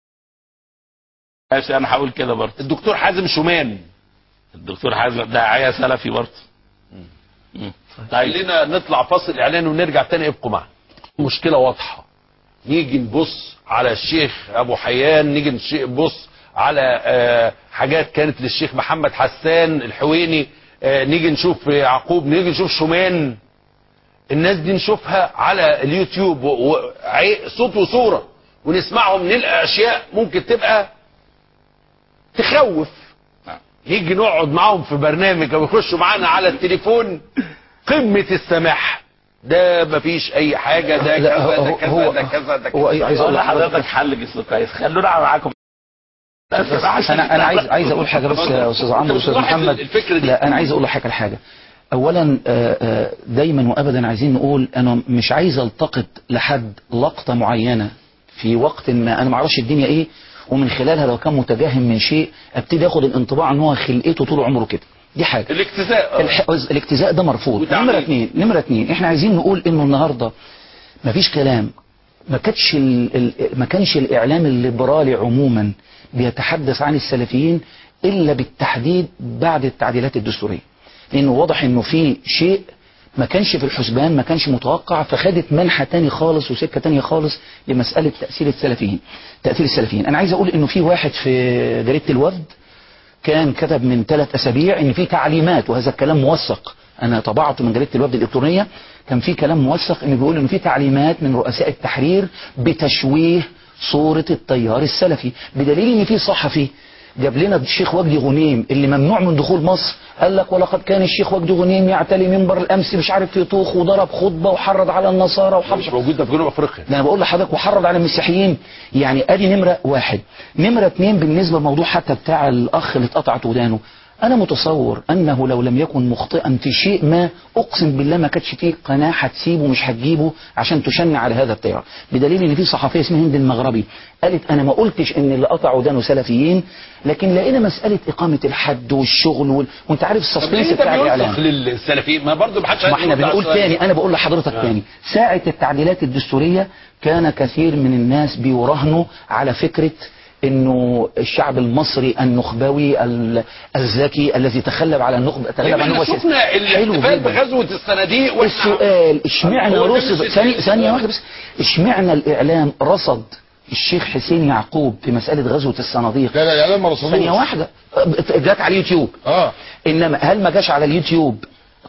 ماشي انا هقول كده برضه الدكتور حازم شومان الدكتور حازم داعيه سلفي برضه مم. طيب خلينا نطلع فاصل اعلان ونرجع تاني ابقوا معنا مشكله واضحه نيجي نبص على الشيخ ابو حيان نيجي نش- نبص على آه، حاجات كانت للشيخ محمد حسان الحويني آه، نيجي نشوف يعقوب نيجي نشوف شومان الناس دي نشوفها على اليوتيوب و- و- عي- صوت وصوره ونسمعهم نلقى اشياء ممكن تبقى تخوف نعم. يجي نقعد معاهم في برنامج او يخشوا معانا على التليفون قمة السماح ده مفيش اي حاجة ده لا، كذا ده هو- كذا هو- ده كذا ده هو كذا إيه، عايز اقول اقول لحضرتك لحضرتك حل جسم كويس خلونا معاكم انا انا عايز عايز اقول حاجه بس يا استاذ عمرو واستاذ بتلاحظ محمد الفكرة دي؟ لا انا عايز اقول لحضرتك على حاجه اولا آه، آه، دايما وابدا عايزين نقول انا مش عايز التقط لحد لقطه معينه في وقت ما انا ما اعرفش الدنيا ايه ومن خلالها لو كان متجهم من شيء ابتدي اخد الانطباع ان هو خلقته طول عمره كده دي حاجه الاجتزاء آه. الح... الاجتزاء ده مرفوض وتعميم. نمرة اتنين نمرة اتنين احنا عايزين نقول انه النهاردة مفيش كلام ما كانش ال... ال... ما كانش الاعلام الليبرالي عموما بيتحدث عن السلفيين الا بالتحديد بعد التعديلات الدستورية لانه واضح انه في شيء ما كانش في الحسبان ما كانش متوقع فخدت منحة تاني خالص وسكة تانية خالص لمسألة تأثير السلفيين تأثير السلفيين انا عايز اقول انه في واحد في جريدة الوفد كان كتب من ثلاث اسابيع ان في تعليمات وهذا الكلام موثق انا طبعته من جريده الوفد الالكترونيه كان في كلام موثق انه بيقول ان في تعليمات من رؤساء التحرير بتشويه صوره التيار السلفي بدليل ان في صحفي جاب لنا الشيخ وجدي غنيم اللي ممنوع من دخول مصر قال لك ولقد كان الشيخ وجدي غنيم يعتلي منبر الامس مش عارف في طوخ وضرب خطبه وحرض على النصارى وحرض مش موجود ده في جنوب افريقيا ده انا بقول لحضرتك وحرض على المسيحيين يعني ادي نمره واحد نمره اتنين بالنسبه للموضوع حتى بتاع الاخ اللي اتقطعت ودانه انا متصور انه لو لم يكن مخطئا في شيء ما اقسم بالله ما كانتش فيه قناه هتسيبه مش هتجيبه عشان تشنع على هذا التيار بدليل ان في صحفيه اسمها هند المغربي قالت انا ما قلتش ان اللي قطعوا ودانه سلفيين لكن لقينا مساله اقامه الحد والشغل وال... وانت عارف طب ليه السسبنس ده بتاع الاعلام بيوسخ للسلفيين ما برضه ما حدش ما عايز احنا يرد على بنقول السؤال. تاني انا بقول لحضرتك تاني ساعة التعديلات الدستورية كان كثير من الناس بيراهنوا على فكرة انه الشعب المصري النخبوي ال- الذكي الذي تخلب على النخبة تغلب على احنا النخبة شفنا حلو الاحتفال جدا بغزوة الصناديق وإحنا- السؤال اشمعنى هو ده رصد مش ثانية السؤال. ثانية واحدة بس اشمعنى الاعلام رصد الشيخ حسين يعقوب في مسألة غزوة الصناديق لا لا الاعلام ما ثانية رصدوش واحدة جات على اليوتيوب اه انما هل ما جاش على اليوتيوب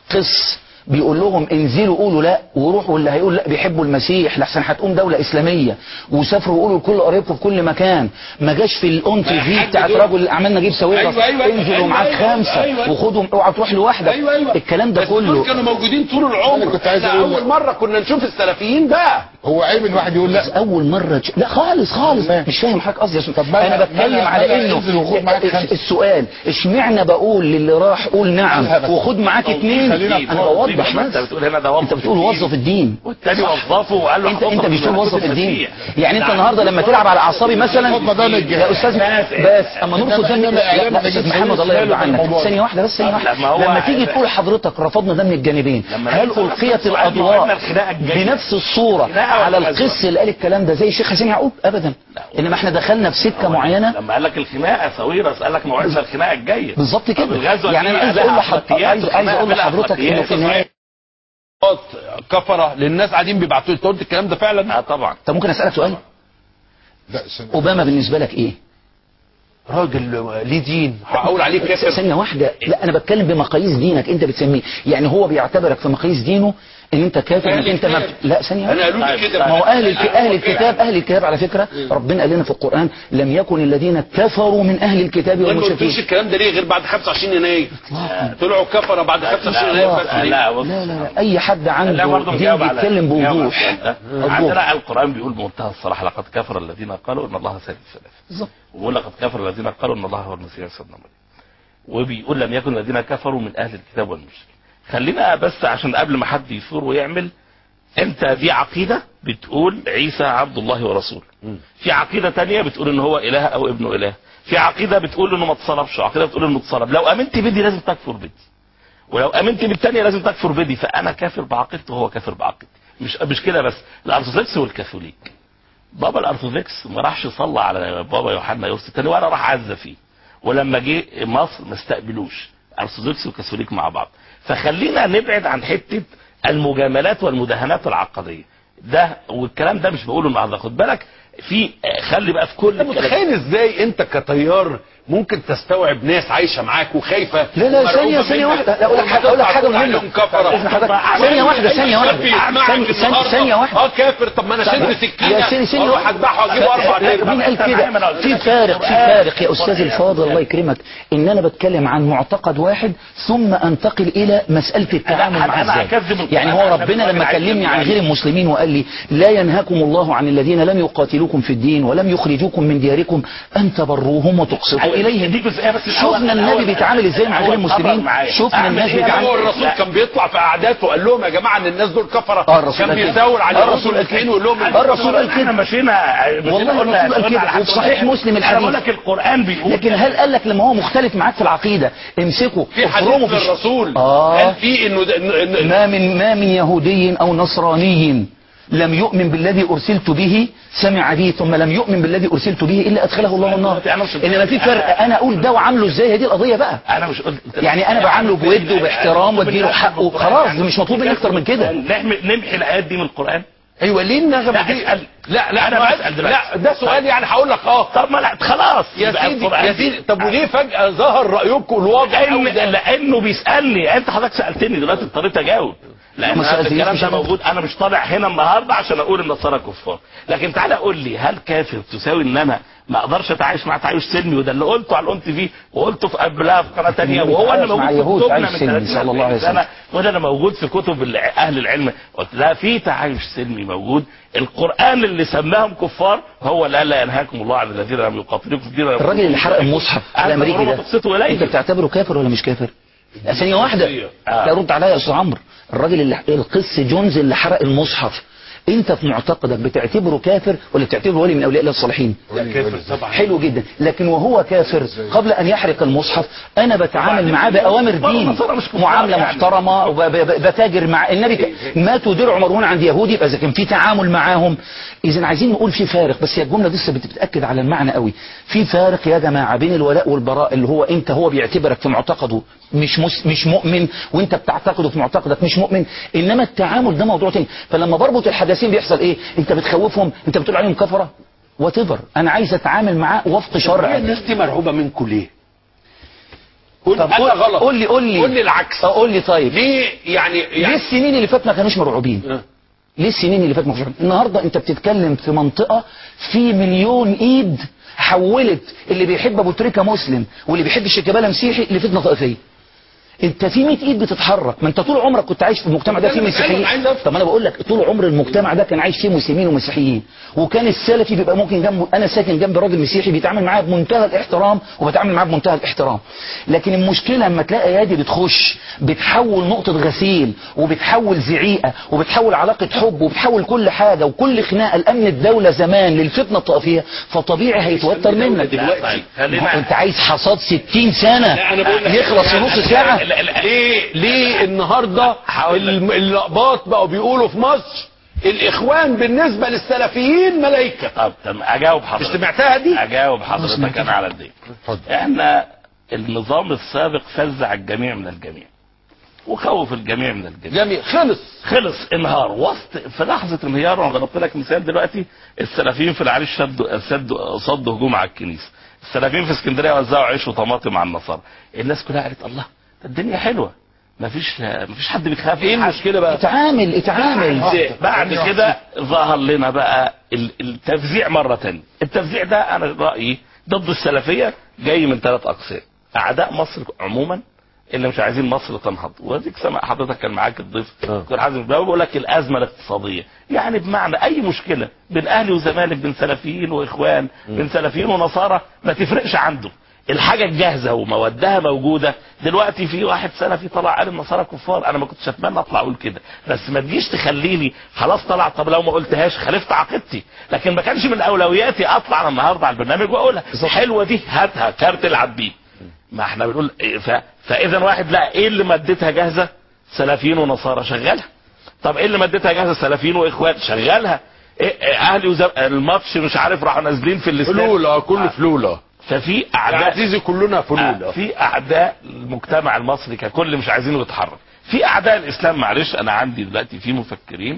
قس بيقول لهم انزلوا قولوا لا وروحوا اللي هيقول لا بيحبوا المسيح لحسن هتقوم دولة اسلامية وسافروا وقولوا لكل قريبكم في كل مكان ما جاش في الاون تي في حد بتاعت دول- رجل الاعمال نجيب ساويرس أيوة، أيوة، أيوة، انزلوا أيوة، معاك أيوة، خمسة أيوة. وخدهم اوعى تروح لوحدك ايوه ايوه الكلام ده بس دول كله كانوا موجودين طول العمر أنا كنت عايز إحنا أقول- اول مره كنا نشوف السلفيين بقى هو عيب ان واحد يقول بس لا اول مرة ج... لا خالص خالص تمام. مش فاهم حضرتك قصدي يا أستاذ. طب ما انا أنا- بتكلم ما أنا- على ما أنا انه انزل وخد معاك خمسة. السؤال اشمعنى بقول للي راح قول نعم قالها بس. وخد معاك اتنين خلينا انا بوضح انت بس بتقول هنا ده انت بتقول وظف الدين والتاني وظفه وقال له انت انت هتوظف مش بتقول الملكوت وظف الدين المسيح. يعني انت ده النهارده لما تلعب على اعصابي مثلا الخطبة ده من الجهة. يا استاذ بس اما نرفض إنما- دم إنما لا إعلام لا نجيب استاذ محمد ساويرس الله يرضى ماله عنك بالموضوع ثانيه واحده بس ثانيه لما واحده هو- لما تيجي تقول حضرتك رفضنا ده من الجانبين لما هل نقول القيت سؤال معيننا الاضواء الخناقة الجاية. بنفس الصوره خناقة ولا على غزوة؟ القس اللي قال الكلام ده زي الشيخ حسين يعقوب ابدا انما احنا دخلنا في سكه معينه لما قال لك الخناقه ساويرس قال لك موعدنا الخناقه الجايه بالظبط طب كده الغزوة يعني دي انا عايز لها اقول لحضرتك أخلاقيات عايز عايز اقول وخناقة بلا لحضرتك انه في النهايه كفره للناس قاعدين بيبعتوا لي انت قلت الكلام ده فعلا اه طبعا طب ممكن اسالك سؤال لا سن- اوباما بالنسبه لك ايه راجل ليه دين هقول عليه كافر ثانية واحدة لا أنا بتكلم بمقاييس دينك أنت بتسميه يعني هو بيعتبرك في مقاييس دينه ان انت كافر أهل انك انت ما الكتاب. بت- لا ثانيه انا واحدة. قالوا لي كده ما هو اهل الك... اهل الكتاب فعلا. اهل الكتاب على فكره ربنا قال لنا في القران لم يكن الذين كفروا من اهل الكتاب ما قلتوش والمشركين الكلام ده ليه غير بعد 25 يناير طلعوا كفره بعد 25 يناير بس لا ليه؟ لا بص لا لا لا اي حد لا عنده برضه دين نجاوب على- بيتكلم نجاوب على بوضوح السؤال ده. وضوح. عندنا القرآن بيقول بمنتهى الصراحة لقد كفر الذين قالوا ان الله ثالث ثلاثة بالظبط. ويقول لقد كفر الذين قالوا ان الله هو المسيح عيسى ابن مريم وبيقول لم يكن الذين كفروا من اهل الكتاب والمشركين خلينا بس عشان قبل ما حد يثور ويعمل انت دي عقيدة بتقول عيسى عبد الله ورسوله في عقيدة تانية بتقول ان هو اله او ابن اله في عقيدة بتقول انه ما اتصلبش وعقيدة بتقول انه اتصلب لو امنت بدي لازم تكفر بدي ولو امنت بالتانية لازم تكفر بدي فانا كافر بعقيدته وهو كافر بعقيدتي مش مش كده بس الارثوذكس والكاثوليك بابا الارثوذكس ما راحش صلى على بابا يوحنا يوسف الثاني ولا راح عزى فيه ولما جه مصر ما استقبلوش ارثوذكس وكاثوليك مع بعض فخلينا نبعد عن حته المجاملات والمداهنات العقديه ده والكلام ده مش بقوله النهارده خد بالك في خلي بقى في كل انت متخيل ازاي انت كطيار ممكن تستوعب ناس عايشه معاك وخايفه لا لا ومرعوبة ثانية ثانية منك، واحدة لا أقول لك ولما حاجة أقول لك تطلع حاجة تقول مهمة عليهم كفره اسمع حضرتك ثانية واحدة ثانية واحدة الشاب يسمعك ثانية- ثانية- النهاردة، ثانية واحدة اه كافر طب ما انا شد سكينه يا سيدي ثانية واروح واحدة اذبحه واجيبه اربع لا، تربع مين قال كده في فارق في فارق يا استاذ الفاضل الله يكرمك ان انا بتكلم عن معتقد واحد ثم انتقل الى مساله التعامل أنا- معاه أنا ازاي أكذب القرآن يعني هو عشان ربنا الراجل لما عايز كلمني عن يعمل غير المسلمين وقال لي لا ينهاكم الله عن الذين لم يقاتلوكم في الدين ولم يخرجوكم من دياركم ان تبروهم وتقسطوا أيوة، اليهم دي جزئية بس شفنا الأول- النبي الأول- بيتعامل ازاي مع غير الأول المسلمين قرر معايا. شفنا أعمل الناس إيه؟ بيتعامل هو الرسول لا. كان بيطلع في قعداته وقال لهم يا جماعه ان الناس دول كفره اه الرسول كان قال كده. بيزاول على اه اليهود الرسول قال والمسلمين كده. ويقول لهم اه الرسول قال احنا كده مشينا والله الرسول قال كده وفي صحيح مسلم انا الحديث بقول لك القرآن بيقول لكن هل قال لك لما هو مختلف معاك في العقيده امسكه في افرمه حديث في الش- الرسول آه. قال فيه انه ده- إنه- إنه- ما من ما من يهودي او نصراني لم يؤمن بالذي ارسلت به سمع به ثم لم يؤمن بالذي ارسلت به الا ادخله الله النار انما في فرق انا اقول ده وعامله ازاي هي دي القضيه بقى انا مش قلت يعني انا بعامله بود وباحترام واديله حقه خلاص مش مطلوب مني اكتر من كده نعمل- نمحي الايات دي من القرآن ايوه ليه النغمه لا، دي اسأل. لا لا أنا ما- بسأل دلوقتي. لا ده سؤال يعني هقول لك اه طب ما لا خلاص يا يبقى سيدي القرآن يا دي- سيدي طب وليه فجاه ظهر رايكم الواضح قوي لأن ده لانه بيسالني انت حضرتك سالتني دلوقتي اضطريت اجاوب لان ما هذا سألتنيش الكلام مش ده أنا. موجود انا مش طالع هنا النهارده عشان اقول ان النصارى كفار لكن تعالى قول لي هل كافر تساوي ان انا ما اقدرش اتعايش مع تعايش سلمي وده اللي قلته على الام تي في وقلته في قبلها في قناه ثانيه اللي وهو اللي بيتعايش مع موجود يهود في كتبنا تعايش من سلمي 30 صلى الله عليه وسلم. سنه وده اللي موجود في كتب الع- اهل العلم قلت لا في تعايش سلمي موجود القران اللي سماهم كفار هو اللي قال لا ينهاكم الله عن الذين لم يقاتلوكم في الدين ولم الراجل اللي حرق المصحف الامريكي ده تقسطوا انت اليه بتعتبره كافر ولا مش كافر لا، ثانيه واحده آه. لا رد عليا يا استاذ عمرو الراجل اللي القس جونز اللي حرق المصحف انت في معتقدك بتعتبره كافر ولا بتعتبره ولي من اولياء الله الصالحين كافر طبعا حلو جدا لكن وهو كافر قبل ان يحرق المصحف انا بتعامل معاه باوامر دين معامله محترمه وبتاجر مع النبي ك- ماتوا درع مرهون عند يهودي يبقى اذا كان في تعامل معاهم اذا عايزين نقول في فارق بس هي الجمله دي لسه بت- بتاكد على المعنى قوي في فارق يا جماعه بين الولاء والبراء اللي هو انت هو بيعتبرك في معتقده مش مس مش مؤمن وانت بتعتقده في معتقدك مش مؤمن انما التعامل ده موضوع تاني فلما بربط الحدثين بيحصل ايه انت بتخوفهم انت بتقول عليهم كفره وتفر انا عايز اتعامل معاه وفق هي شرع الناس دي مرعوبه منكم ليه؟ قول طب انا قول- غلط قول لي قول لي قول لي العكس قول لي طيب ليه يعني ليه يعني السنين اللي فاتت ما كانوش مرعوبين آه. ليه السنين اللي فاتت ما كانوش مرعوبين النهارده انت بتتكلم في منطقه في مليون ايد حولت اللي بيحب ابو تريكه مسلم واللي بيحب الشيكابالا مسيحي لفتنه طائفيه انت في 100 ايد بتتحرك ما انت طول عمرك كنت عايش في المجتمع ده ده فيه اللي بتكلم، مسيحيين عايز أفهم. طب ما انا بقول لك طول عمر المجتمع ده كان عايش فيه مسلمين ومسيحيين وكان السلفي بيبقى ممكن جنبه انا ساكن جنب راجل مسيحي بيتعامل معاه بمنتهى الاحترام وبتعامل معاه بمنتهى الاحترام لكن المشكله لما تلاقي ايادي بتخش بتحول نقطه غسيل وبتحول زعيقه وبتحول علاقه حب وبتحول كل حاجه وكل خناقه لامن الدوله زمان للفتنه الطائفيه فطبيعي هيتوتر منك دلوقتي ما هو انت عايز حصاد 60 سنه لا، أنا بقول لك- يخلص في نص ساعه لا، لا، ليه ليه النهارده الم- اللقباط بقوا بيقولوا في مصر الاخوان بالنسبه للسلفيين ملائكه طب طب اجاوب مش حضرتك سمعتها دي اجاوب حضرتك انا على الدين اتفضل احنا النظام السابق فزع الجميع من الجميع وخوف الجميع من الجميع جميل خلص خلص انهار وسط في لحظه انهيار وانا ضربت لك مثال دلوقتي السلفيين في العريش شدوا سدوا صدوا هجوم على الكنيسه السلفيين في اسكندريه وزعوا عيش وطماطم على النصارى الناس كلها قالت الله ده الدنيا حلوه مفيش مفيش حد بيخاف ايه من حد. المشكله بقى اتعامل اتعامل بعد- بعد كده ظهر لنا بقى ال- التفزيع مرة تانية التفزيع ده انا رأيي ضد السلفية جاي من ثلاث اقسام اعداء مصر عموما اللي مش عايزين مصر تنهض واديك سمع حضرتك كان معاك الضيف آه. دكتور حازم الباوي بيقول لك الازمه الاقتصاديه يعني بمعنى اي مشكله بين اهلي وزمالك بين سلفيين واخوان بين سلفيين ونصارى ما تفرقش عنده الحاجه الجاهزه ومودها موجوده دلوقتي في واحد سلفي طلع قال النصارى كفار انا ما كنتش اتمنى اطلع اقول كده بس ما تجيش تخليني خلاص طلع طب لو ما قلتهاش خالفت عقيدتي لكن ما كانش من اولوياتي اطلع أنا النهارده على البرنامج واقولها حلوه دي هاتها كارت العب بيه ما احنا بنقول إيه ف... فاذا واحد لا ايه اللي مادتها جاهزه سلفيين ونصارى شغلها طب ايه اللي مادتها جاهزه سلفيين واخوان شغلها إيه إيه اهلي وزم... الماتش مش عارف راحوا نازلين في الاستاد فلول اه كله فلول اه ففي يا اعداء عزيزي كلنا فلول آه، اه في اعداء المجتمع المصري ككل مش عايزينه يتحرك في اعداء الاسلام معلش انا عندي دلوقتي في مفكرين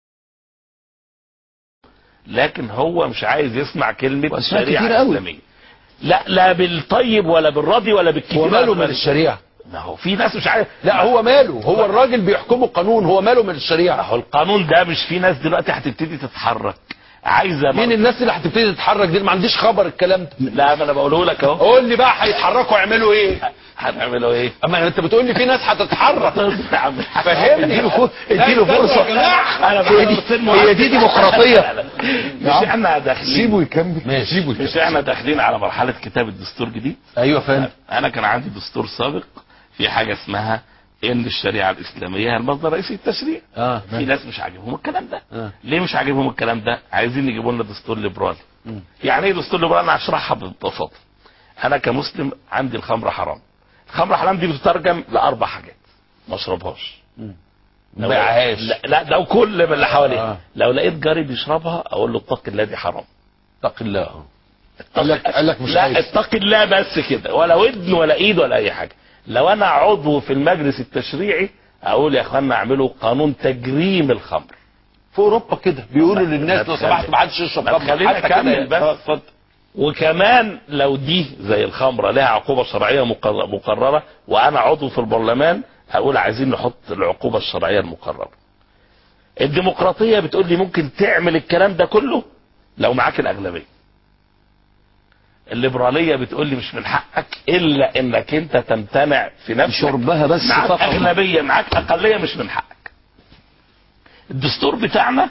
لكن هو مش عايز يسمع كلمه وأسماء الشريعه كتير قوي. الاسلاميه لا لا بالطيب ولا بالراضي ولا بالكتير هو ماله ولا من بال- الشريعه ما هو في ناس مش عارف لا هو ماله هو الراجل بيحكمه قانون هو ماله من ما الشريعه هو القانون ده مش في ناس دلوقتي هتبتدي تتحرك عايزه مين الناس اللي هتبتدي تتحرك دي ما عنديش خبر الكلام ده لا ما انا بقوله لك اهو قول لي بقى هيتحركوا يعملوا ايه هنعملوا ايه؟ اما انت بتقول لي في ناس هتتحرك يا عم فهمني اديله فر- اديله لا، فرصه يا جماعة. انا هي دي هي دي ديمقراطيه مش احنا داخلين سيبه يكمل ماشي. سيبه مش يكمل احنا داخلين على مرحله كتابه دستور جديد ايوه فاهم انا كان عندي دستور سابق في حاجه اسمها ان الشريعه الاسلاميه هي المصدر الرئيسي للتشريع اه في ناس مش عاجبهم الكلام ده آه. ليه مش عاجبهم الكلام ده عايزين يجيبوا لنا دستور ليبرالي يعني ايه دستور ليبرالي انا هشرحها ببساطه انا كمسلم عندي الخمر حرام الخمر حرام دي بتترجم لاربع حاجات ما اشربهاش ما بيعهاش لا, لا ده وكل من اللي حواليه آه. لو لقيت جاري بيشربها اقول له اتق الله دي حرام اتق الله اه قال لك قال لك مش لا عايز اتق الله بس كده ولا ودن ولا ايد ولا اي حاجه لو انا عضو في المجلس التشريعي اقول يا اخوانا اعملوا قانون تجريم الخمر في اوروبا كده بيقولوا للناس لو تخلي- سمحت ما حدش يشرب ما خمر تخلينا حتى كده نكمل يعني. بس. آه، اتفضل وكمان لو دي زي الخمره لها عقوبه شرعيه مقر- مقرره وانا عضو في البرلمان اقول عايزين نحط العقوبه الشرعيه المقرره الديمقراطيه بتقول لي ممكن تعمل الكلام ده كله لو معاك الاغلبيه الليبراليه بتقول لي مش من حقك الا انك انت تمتنع في نفسك شربها بس معاك فقط اغلبيه معاك اقليه مش من حقك الدستور بتاعنا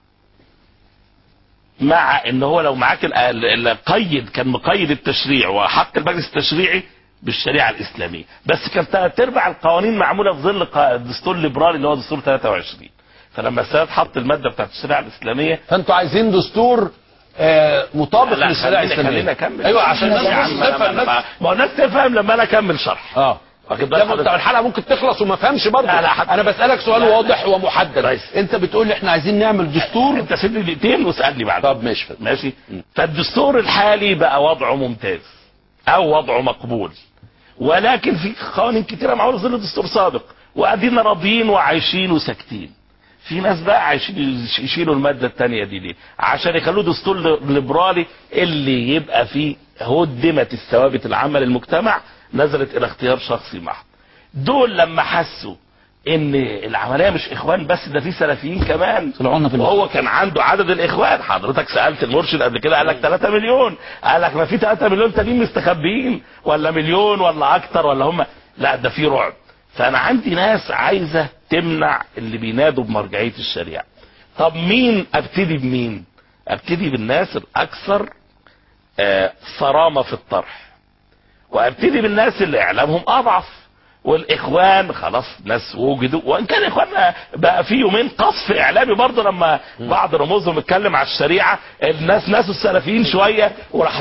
مع ان هو لو معاك ال- ال- القيد كان مقيد التشريع وحق المجلس التشريعي بالشريعه الاسلاميه بس كان ثلاث ارباع القوانين معموله في ظل ق- الدستور الليبرالي اللي هو دستور 23 فلما السيد حط الماده بتاعت الشريعه الاسلاميه فانتوا عايزين دستور آه مطابق لا للشريعه خلينا خلينا الاسلاميه اكمل ايوه عشان يا الناس عم بس أنا- تفهم ما- بس ما هو الناس تفهم لما انا اكمل شرح اه واخد ده بال ما انت حضرتك؟ الحلقه ممكن تخلص وما فهمش برضه لا، لا، حتى- انا بسالك سؤال لا، لا. واضح ومحدد كويس. انت بتقول لي احنا عايزين نعمل دستور انت سيب لي دقيقتين واسالني بعد طب ماشي فندم. ماشي فالدستور الحالي بقى وضعه ممتاز او وضعه مقبول ولكن في قوانين كتيره معموله في ظل دستور سابق وقاعدين راضيين وعايشين وساكتين في ناس بقى عايشين يش- يشيلوا الماده الثانيه دي ليه؟ عشان يخلوه دستور ليبرالي اللي يبقى فيه هدمت الثوابت العامه للمجتمع نزلت الى اختيار شخصي محض. دول لما حسوا ان العمليه مش اخوان بس ده في سلفيين كمان طلعوا لنا في الوقت. وهو كان عنده عدد الاخوان حضرتك سالت المرشد قبل كده قال لك 3 مليون قال لك ما في 3 مليون تانيين مستخبيين ولا مليون ولا اكتر ولا هم لا ده في رعب فانا عندي ناس عايزه تمنع اللي بينادوا بمرجعيه الشريعه طب مين ابتدي بمين ابتدي بالناس الاكثر آه، صرامه في الطرح وابتدي بالناس اللي اعلامهم اضعف والاخوان خلاص ناس وجدوا وان كان الاخوان بقى في يومين قصف اعلامي برضه لما بعض رموزهم اتكلم على الشريعه الناس ناس السلفيين شويه وراح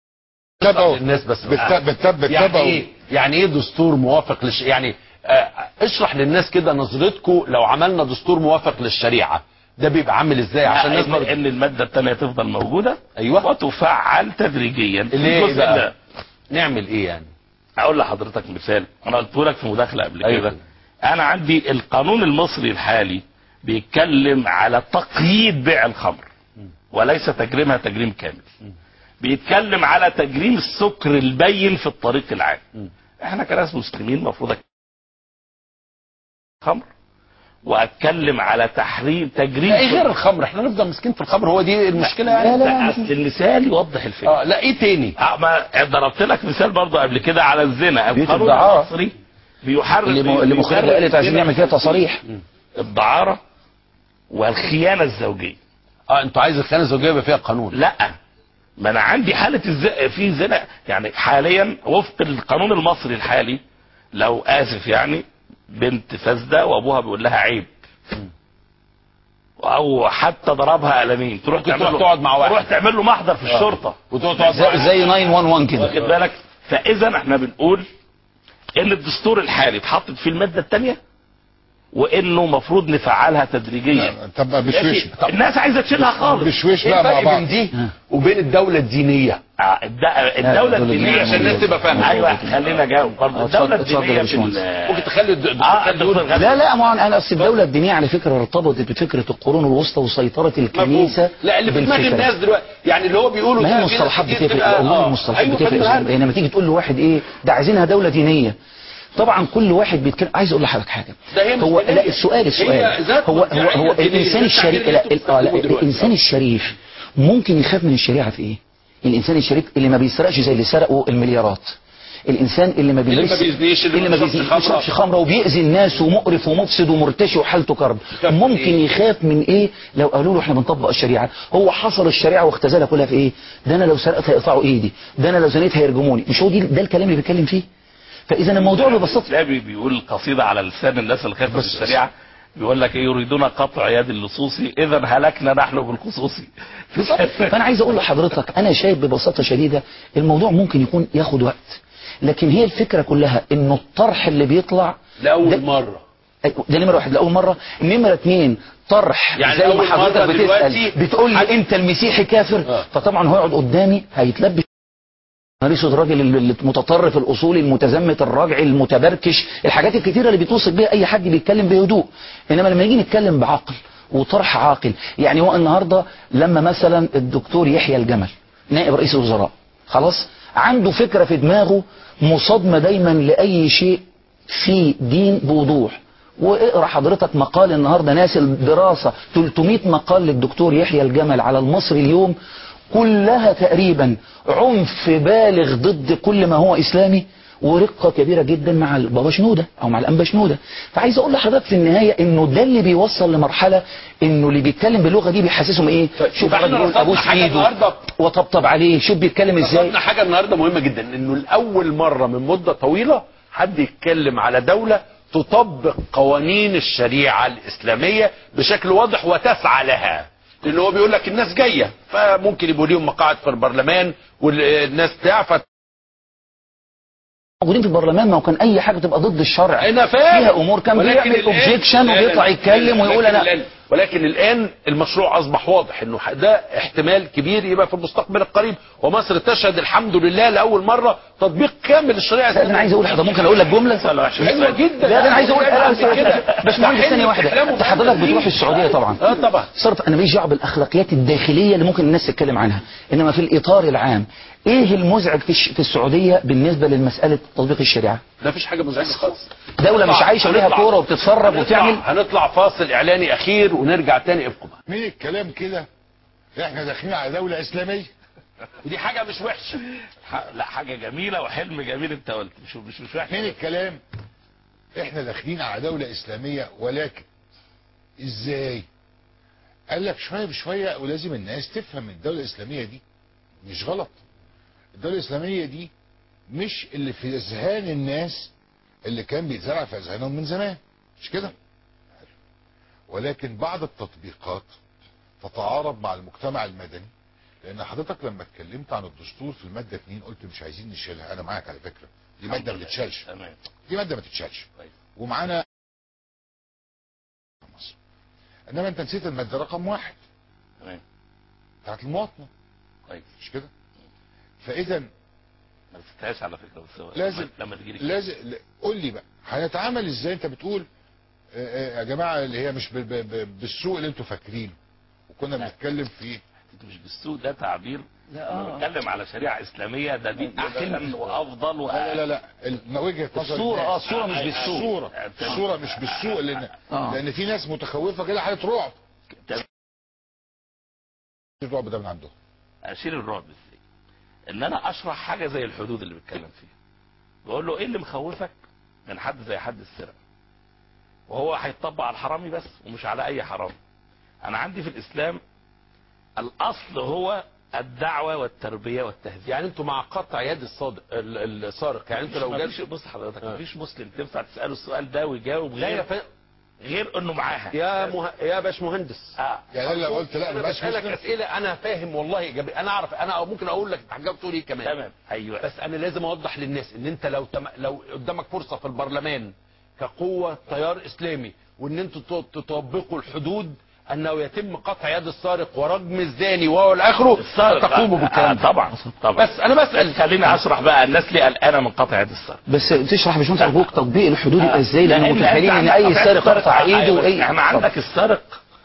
تبعوا الناس بس بت- بت- يعني بتتبعوا ايه يعني ايه دستور موافق للش... يعني آه اشرح للناس كده نظرتكم لو عملنا دستور موافق للشريعه ده بيبقى عامل ازاي عشان الناس ان, برضه إن الماده الثانيه تفضل موجوده ايوه وتفعل تدريجيا اللي هي الجزء إيه بقى؟ ده. نعمل ايه يعني اقول لحضرتك مثال انا قلت لك في مداخله قبل أيوة. كده انا عندي القانون المصري الحالي بيتكلم على تقييد بيع الخمر وليس تجريمها تجريم كامل بيتكلم على تجريم السكر البين في الطريق العام احنا كناس مسلمين المفروض خمر واتكلم على تحريم تجريم لا ايه غير الخمر احنا نفضل ماسكين في الخمر هو دي المشكله يعني لا اصل المثال يوضح الفكره اه لا ايه تاني آه، ما ضربت لك مثال برضو قبل كده على الزنا بيت القانون الدعارة. المصري بيحرم اللي م- اللي مخرجة بيحرم قالت عايزين الزنا نعمل فيها في تصاريح الدعارة والخيانة الزوجية اه انتوا عايز الخيانه الزوجيه يبقى فيها قانون لا ما انا عندي حالة الز... في زنا يعني حاليا وفق القانون المصري الحالي لو اسف يعني بنت فاسدة وابوها بيقول لها عيب او حتى ضربها قلمين تروح ممكن تعمل تروح له تقعد مع واحد. تروح تعمل له محضر في الشرطة وتقعد تقعد زي, مع- زي 911 كده واخد بالك فاذا احنا بنقول ان الدستور الحالي اتحطت فيه المادة الثانية وانه مفروض نفعلها تدريجيا طب بشويش لكن الناس عايزه تشيلها خالص بشويش ايه بقى مع الفرق بعض بين دي وبين الدوله الدينيه آه، الد- الدولة الدولة الدينية الدينية عشان الناس تبقى فاهمه ايوه خلينا جاوب برضه آه، الدولة اتفضل- اتفضل الدينية يا في باشمهندس. ال- ممكن تخلي الد- اه الدكتور الدكتور يقول- غزالي. لا لا ما انا اصل الدوله الدينيه على فكره ارتبطت بفكره القرون الوسطى وسيطره الكنيسه مفهوم. لا اللي في دماغ بالفكرة. الناس دلوقتي يعني اللي هو بيقوله ما هي ده في ناس المصطلحات كتير بتفرق تبقى- والله آه. المصطلحات أيوة بتفرق فاهم يا عارف. زلمة. يعني لما تيجي تقول لواحد ايه ده عايزينها دوله دينيه طبعا كل واحد بيتكلم عايز اقول لحضرتك حاجه ده هي مش هو دينية. لا السؤال هي السؤال ذات هو هو مرجعية هو دينية. الانسان ده الشريف التعبير لا اللي انتوا ال- آه، لا بتستخدموه دلوقتي. الانسان الشريف ممكن يخاف من الشريعه في ايه الانسان الشريف اللي ما بيسرقش زي اللي سرقوا المليارات الانسان اللي ما اللي بيمارسش ما بيزنيش، اللي ما اللي ما بيشربش بيزنيش- خمرة. بيشربش خمره وبيأذي الناس ومقرف ومفسد ومرتشي وحالته كرب يخاف من ممكن إيه؟ يخاف من ايه لو قالوا له احنا بنطبق الشريعه هو حصر الشريعه واختزلها كلها في ايه ده انا لو سرقت هيقطعوا ايدي ده انا لو زنيت هيرجموني مش هو دي ده الكلام اللي بيتكلم فيه فاذا الموضوع ببساطه الإسلامي بيقول قصيدة على لسان الناس اللي خافت من الشريعة بيقول لك ايه يريدون قطع يد اللصوص اذا هلكنا نحن بالخصوص بالظبط فانا عايز اقول لحضرتك انا شايف ببساطه شديده الموضوع ممكن يكون ياخد وقت لكن هي الفكره كلها انه الطرح اللي بيطلع لاول ده- مره ده نمرة واحد لأول مرة نمرة اتنين طرح يعني زي ما أول حضرتك مرة بتسأل دلوقتي بتقول لي حد- أنت المسيحي كافر آه. فطبعا هو يقعد قدامي هيتلبس مارسه الراجل المتطرف الأصولي المتزمت الراجع المتبركش الحاجات الكتيرة اللي بتوصف بيها أي حد بيتكلم بهدوء إنما لما يجي نتكلم بعقل وطرح عاقل يعني هو النهاردة لما مثلا الدكتور يحيى الجمل نائب رئيس الوزراء خلاص عنده فكرة في دماغه مصادمة دايما لأي شيء في دين بوضوح واقرا حضرتك مقال النهارده نازل دراسه 300 مقال للدكتور يحيى الجمل على المصري اليوم كلها تقريبا عنف بالغ ضد كل ما هو اسلامي ورقه كبيره جدا مع البابا شنوده او مع الانبا شنوده فعايز اقول لحضرتك في النهايه انه ده اللي بيوصل لمرحله انه اللي بيتكلم باللغه دي بيحسسهم ايه شوف يبقى احنا الراجل يقول رصدنا ابوس حاجة ايده النهاردة. وطبطب عليه شوف بيتكلم ازاي قصدنا حاجه النهارده مهمه جدا انه لاول مره من مده طويله حد يتكلم على دوله تطبق قوانين الشريعه الاسلاميه بشكل واضح وتسعى لها لان هو بيقول لك الناس جايه فممكن يبقوا ليهم مقاعد في البرلمان والناس تعرف موجودين في البرلمان ما هو كان اي حاجه تبقى ضد الشرع انا فاهم فيها امور كان ولكن بيعمل الآن- اوبجيكشن لا، لا، وبيطلع لا، يتكلم لا، ويقول ولكن انا الآن ولكن الان المشروع اصبح واضح انه ده احتمال كبير يبقى في المستقبل القريب ومصر تشهد الحمد لله لاول مره تطبيق كامل الشريعه لا ده انا عايز اقول حضرتك ممكن اقول لك جمله حلوه جدا لا ده انا عايز اقول بعد كده. بس مهندس ثانيه حلم واحده أحلامه انت حضرتك بعد بتروح دي. السعوديه طبعا اه طبعا صرف انا ماليش دعوه بالاخلاقيات الداخليه اللي ممكن الناس تتكلم عنها انما في الاطار العام ايه المزعج في الش- في السعوديه بالنسبه للمساله تطبيق الشريعه ما فيش حاجه مزعجه خالص دوله مش عايشه وليها هنطلع- كوره وبتتفرج هنطلع- وتعمل هنطلع فاصل اعلاني اخير ونرجع تاني ابقوا معانا. مين الكلام كده احنا داخلين على دولة اسلامية ودي حاجه مش وحشه ح- لا حاجة جميلة وحلم جميل انت قلت مش مش مش وحش مين الكلام احنا داخلين على دولة اسلامية ولكن ازاي قال لك شوية بشوية ولازم الناس تفهم الدولة الاسلامية دي مش غلط الدولة الاسلامية دي مش اللي في اذهان الناس اللي كان بيتزرع في اذهانهم من زمان مش كده ولكن بعض التطبيقات تتعارض مع المجتمع المدني لان حضرتك لما اتكلمت عن الدستور في الماده 2 قلت مش عايزين نشيلها انا معاك على فكره دي ماده ما تتشالش تمام دي ماده ما تتشالش طيب. ومعانا مصر انما انت نسيت الماده رقم واحد تمام بتاعت المواطنه كويس مش كده فاذا ما نسيتهاش على فكرة بس هو لازم- لما- لما تجي لي لازم ل- قول لي بقى هنتعامل ازاي انت بتقول آه، آه، يا جماعه اللي هي مش ب- ب- ب- بالسوق اللي انتوا فاكرينه وكنا لا. بنتكلم في مش بالسوء ده تعبير لا، لما آه. بتكلم على شريعه اسلاميه ده دين احسن وافضل و لا لا لا ال- وجهه نظر الصورة، الناس. آه، الصورة مش بالسوء. الصوره الصوره مش بالسوء لان آه. لان في ناس متخوفه كده حاله رعب الرعب ده من عندهم اشيل الرعب ازاي ان انا اشرح حاجه زي الحدود اللي بيتكلم فيها بقول له ايه اللي مخوفك من حد زي حد السرقه وهو هيطبق على الحرامي بس ومش على اي حرامي انا عندي في الاسلام الاصل هو الدعوه والتربيه والتهذيب يعني انتوا مع قطع يد الصادق ال- السارق يعني انتوا لو مفيش جات بص حضرتك آه. مفيش مسلم تنفع تساله السؤال ده ويجاوب لا يا غير ف... غير انه معاها يا مه... يا باش مهندس آه. يعني انا لو قلت لا انا مبقاش بسالك مسلم اسئله انا فاهم والله إيجابي. انا اعرف انا ممكن اقول لك انت هتجاوب تقول ايه كمان تمام ايوه بس انا لازم اوضح للناس ان انت لو تم... لو قدامك فرصه في البرلمان كقوه تيار اسلامي وان انتوا ت- تطبقوا الحدود انه يتم قطع يد السارق ورجم الزاني وهو الاخره السارق تقوموا آه، بالكلام آه، طبعا طبعا بس انا بسال خليني اشرح بقى الناس ليه قلقانه من قطع يد السارق بس تشرح يا باشمهندس ارجوك تطبيق الحدود يبقى ازاي لان لأن متخيلين أنت ان عندك اي قطع سارق السارق يقطع ايده أيوة، واي احنا عندك السارق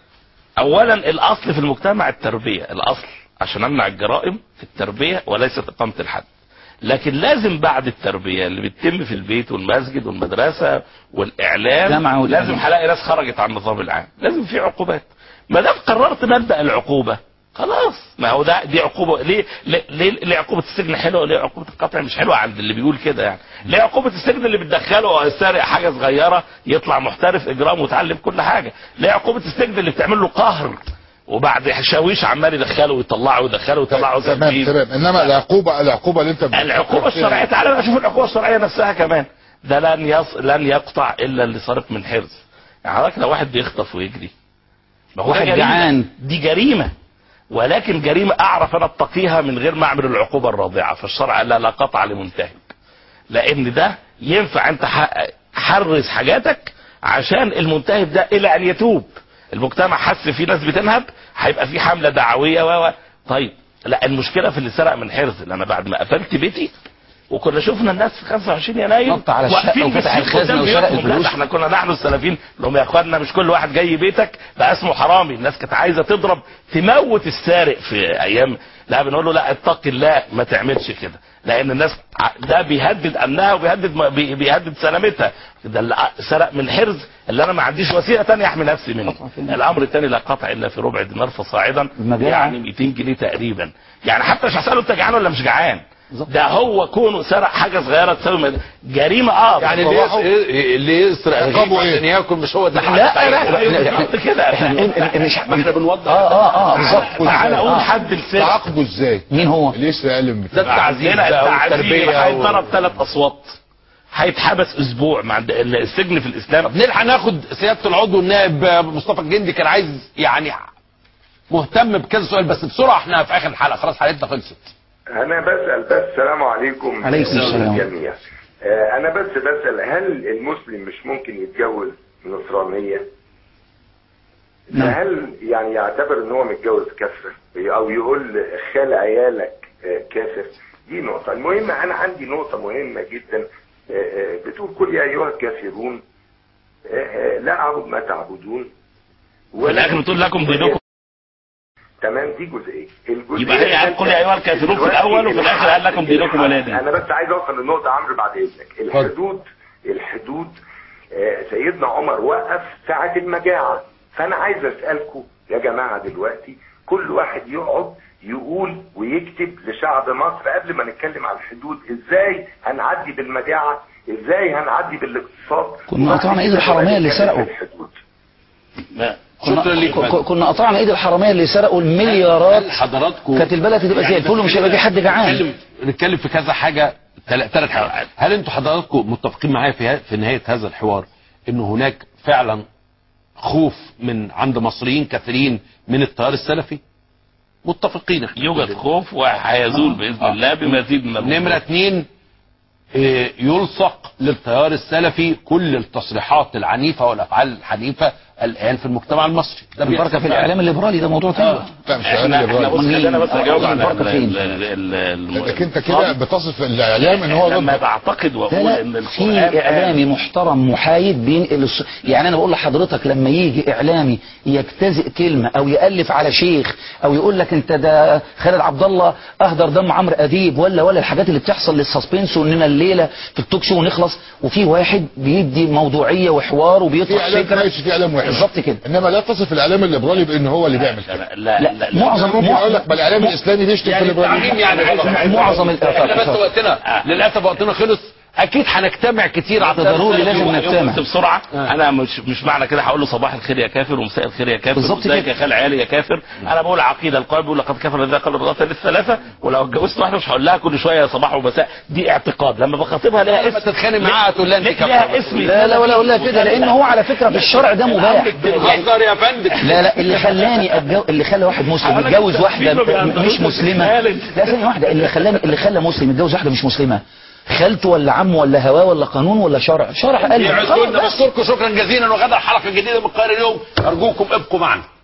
اولا الاصل في المجتمع التربيه الاصل عشان امنع الجرائم في التربيه وليست اقامه الحد لكن لازم بعد التربيه اللي بتتم في البيت والمسجد والمدرسه والاعلام جامعة والإعلام. لازم هلاقي ناس خرجت عن النظام العام لازم في عقوبات ما دام قررت مبدا العقوبه خلاص ما هو ده دي عقوبه ليه ليه, ليه, ليه عقوبه السجن حلوه وليه عقوبه القطع مش حلوه عند اللي بيقول كده يعني ليه عقوبه السجن اللي بتدخله سارق حاجه صغيره يطلع محترف اجرام ويتعلم كل حاجه ليه عقوبه السجن اللي بتعمل له قهر وبعد شاويش عمال يدخله ويطلعه ويدخله ويطلعه تمام تنفيذ. تمام انما العقوبه العقوبه اللي انت بتفكر العقوبة فيها- الشرعية تعالى بقى شوف العقوبة الشرعية نفسها كمان ده لن يص... لن يقطع الا اللي سارق من حرز يعني حضرتك لو واحد بيخطف ويجري ما هو ده واحد جريمة. جعان. دي جريمة ولكن جريمة اعرف انا اتقيها من غير ما اعمل العقوبة الراضعة فالشرع قال لا لا قطع لمنتهك لان ده ينفع انت ح- حرز حاجاتك عشان المنتهب ده الى ان يتوب المجتمع حس في ناس بتنهب هيبقى في حملة دعوية و و- طيب لا المشكلة في اللي سرق من حرز اللي انا بعد ما قفلت بيتي وكنا شفنا الناس في 25 يناير نط على الشقة واقفين وفتح بالسيف الخزنة قدام وسرق بيوتهم. لا، الفلوس. ده احنا كنا نحن السلفيين لهم يا اخوانا مش كل واحد جاي بيتك بقى اسمه حرامي الناس كانت عايزه تضرب تموت السارق في ايام لا بنقول له لا اتق الله ما تعملش كده لان الناس ع- ده بيهدد امنها وبيهدد م- بي- بيهدد سلامتها ده اللي ع- سرق من حرز اللي انا ما عنديش وسيله تانية احمي نفسي منه قطع في المية. الامر الثاني لا قطع الا في ربع دينار فصاعدا المجاعة. يعني 200 جنيه تقريبا يعني حتى مش هساله انت جعان ولا مش جعان بالظبط. ده هو كونه سرق حاجه صغيره تساوي مد- جريمه اه يعني بس اللي صباحه. يس- اللي يسرق عقابه رغيف إيه؟ عشان ياكل مش هو ده لا لا إحنا- بالظبط كده احنا نقول إن- إن مش ما احنا بنوضح اه اه اه بالظبط تعالى اقول آه. حد السرقه تعاقبه ازاي مين هو؟ اللي يسرق اقل من ده 200 التعذيب عندنا بقى التعذيب والتربية هيتضرب و- ثلاث اصوات هيتحبس اسبوع مع الد- السجن في الاسلام طب نلحق ناخد سياده العضو النائب مصطفى الجندي كان عايز يعني مهتم بكذا سؤال بس بسرعه احنا في اخر الحلقه خلاص حلقتنا خلصت أنا بسأل بس السلام عليكم عليكم السلام. الجميع آه، أنا بس بسأل هل المسلم مش ممكن يتجوز نصرانية؟ نعم. هل يعني يعتبر ان هو متجوز كافر او يقول خال عيالك آه، كافر دي نقطة المهم انا عندي نقطة مهمة جدا آه، آه، بتقول كل يا ايها الكافرون آه، آه، لا اعبد ما تعبدون وفي الاخر بتقول لكم دينكم تمام دي جزئيه الجزئيه يبقى هي قال قل يا ايها الكافرون في الاول وفي الاخر قال لكم دينكم ولا دين انا بس عايز اوصل للنقطه عمرو بعد اذنك الحدود الحدود آه، سيدنا عمر وقف ساعه المجاعه فانا عايز اسالكم يا جماعه دلوقتي كل واحد يقعد يقول ويكتب لشعب مصر قبل ما نتكلم عن الحدود ازاي هنعدي بالمجاعه ازاي هنعدي بالاقتصاد كنا قطعنا ايد الحرامية اللي سرقوا. الحدود ما- كنا, شكرا ليك ك- كنا قطعنا ايد الحرامية اللي سرقوا المليارات هل حضراتكم كانت البلد هتبقى زي الفل ومش هيبقى في حد جعان نتكلم نتكلم في كذا حاجه ثلاث حاجات هل انتوا حضراتكم متفقين معايا في ه- في نهايه هذا الحوار ان هناك فعلا خوف من عند مصريين كثيرين من التيار السلفي متفقين احنا يوجد خوف وهيزول باذن الله بمزيد من الوضوح. نمرة اتنين آه، يلصق للتيار السلفي كل التصريحات العنيفة والأفعال الحنيفة الان في المجتمع المصري ده البركه بيحصل في الاعلام الليبرالي ده موضوع تاني لا مش احنا اعلام احنا ليبرالي بص منين؟ خلينا بس اجاوب على البركة ال- فين؟ ال- ال- ال- لانك انت كده بتصف الاعلام ان هو لما ضد بعتقد لا واقول لا ان في القران اعلامي محترم محايد بينقل الص... يعني انا بقول لحضرتك لما يجي اعلامي يجتزئ كلمه او يالف على شيخ او يقول لك انت ده خالد عبد الله اهدر دم عمرو اديب ولا ولا الحاجات اللي بتحصل للسسبنس واننا الليله في التوك شو ونخلص وفي واحد بيدي موضوعيه وحوار في وبيطرح اعلام فكره كويس في اعلام وحش بالظبط كده انما لا تصف الاعلام الليبرالي بان هو اللي بيعمل كده لا لا لا، لا, لا معظم- ممكن اقول لك ما الاعلام الاسلامي بيشتم في يعني التعميم الليبرالي يعني غلط. معظم ال- احنا بس طب- وقتنا للاسف وقتنا خلص اكيد هنجتمع كتير على ده ضروري لازم يوم- يوم نجتمع. قلت بسرعه انا مش مش معنى كده هقول له صباح الخير يا كافر ومساء الخير يا كافر بالظبط وازيك كده. يا خال عيالي يا كافر انا بقول عقيده القائل بيقول لقد كفر الذين قالوا الرغبه للثلاثه ولو اتجوزت واحده مش هقول لها كل شويه صباح ومساء دي اعتقاد لما بخاطبها لها لما اسم تتخانق معاها تقول لها انت لها كافره اسم لا لا ولا اقول لها كده لان هو على فكره في الشرع ده مباح بتهزر يا فندم لا لا اللي خلاني أتجو... اللي خلى واحد مسلم أنا يتجوز كنت واحده فيه ما بيعرفوش مش مسلمه الخالد. لا ثانيه واحده اللي خلاني اللي خلى مسلم يتجوز واحده مش مسلمه خالته ولا عمه ولا هواه ولا قانون ولا شرع شرع قال لي يعزونا خلاص بس. بشكركم شكرا جزيلا وغدا حلقه جديده من القاهره اليوم ارجوكم ابقوا معنا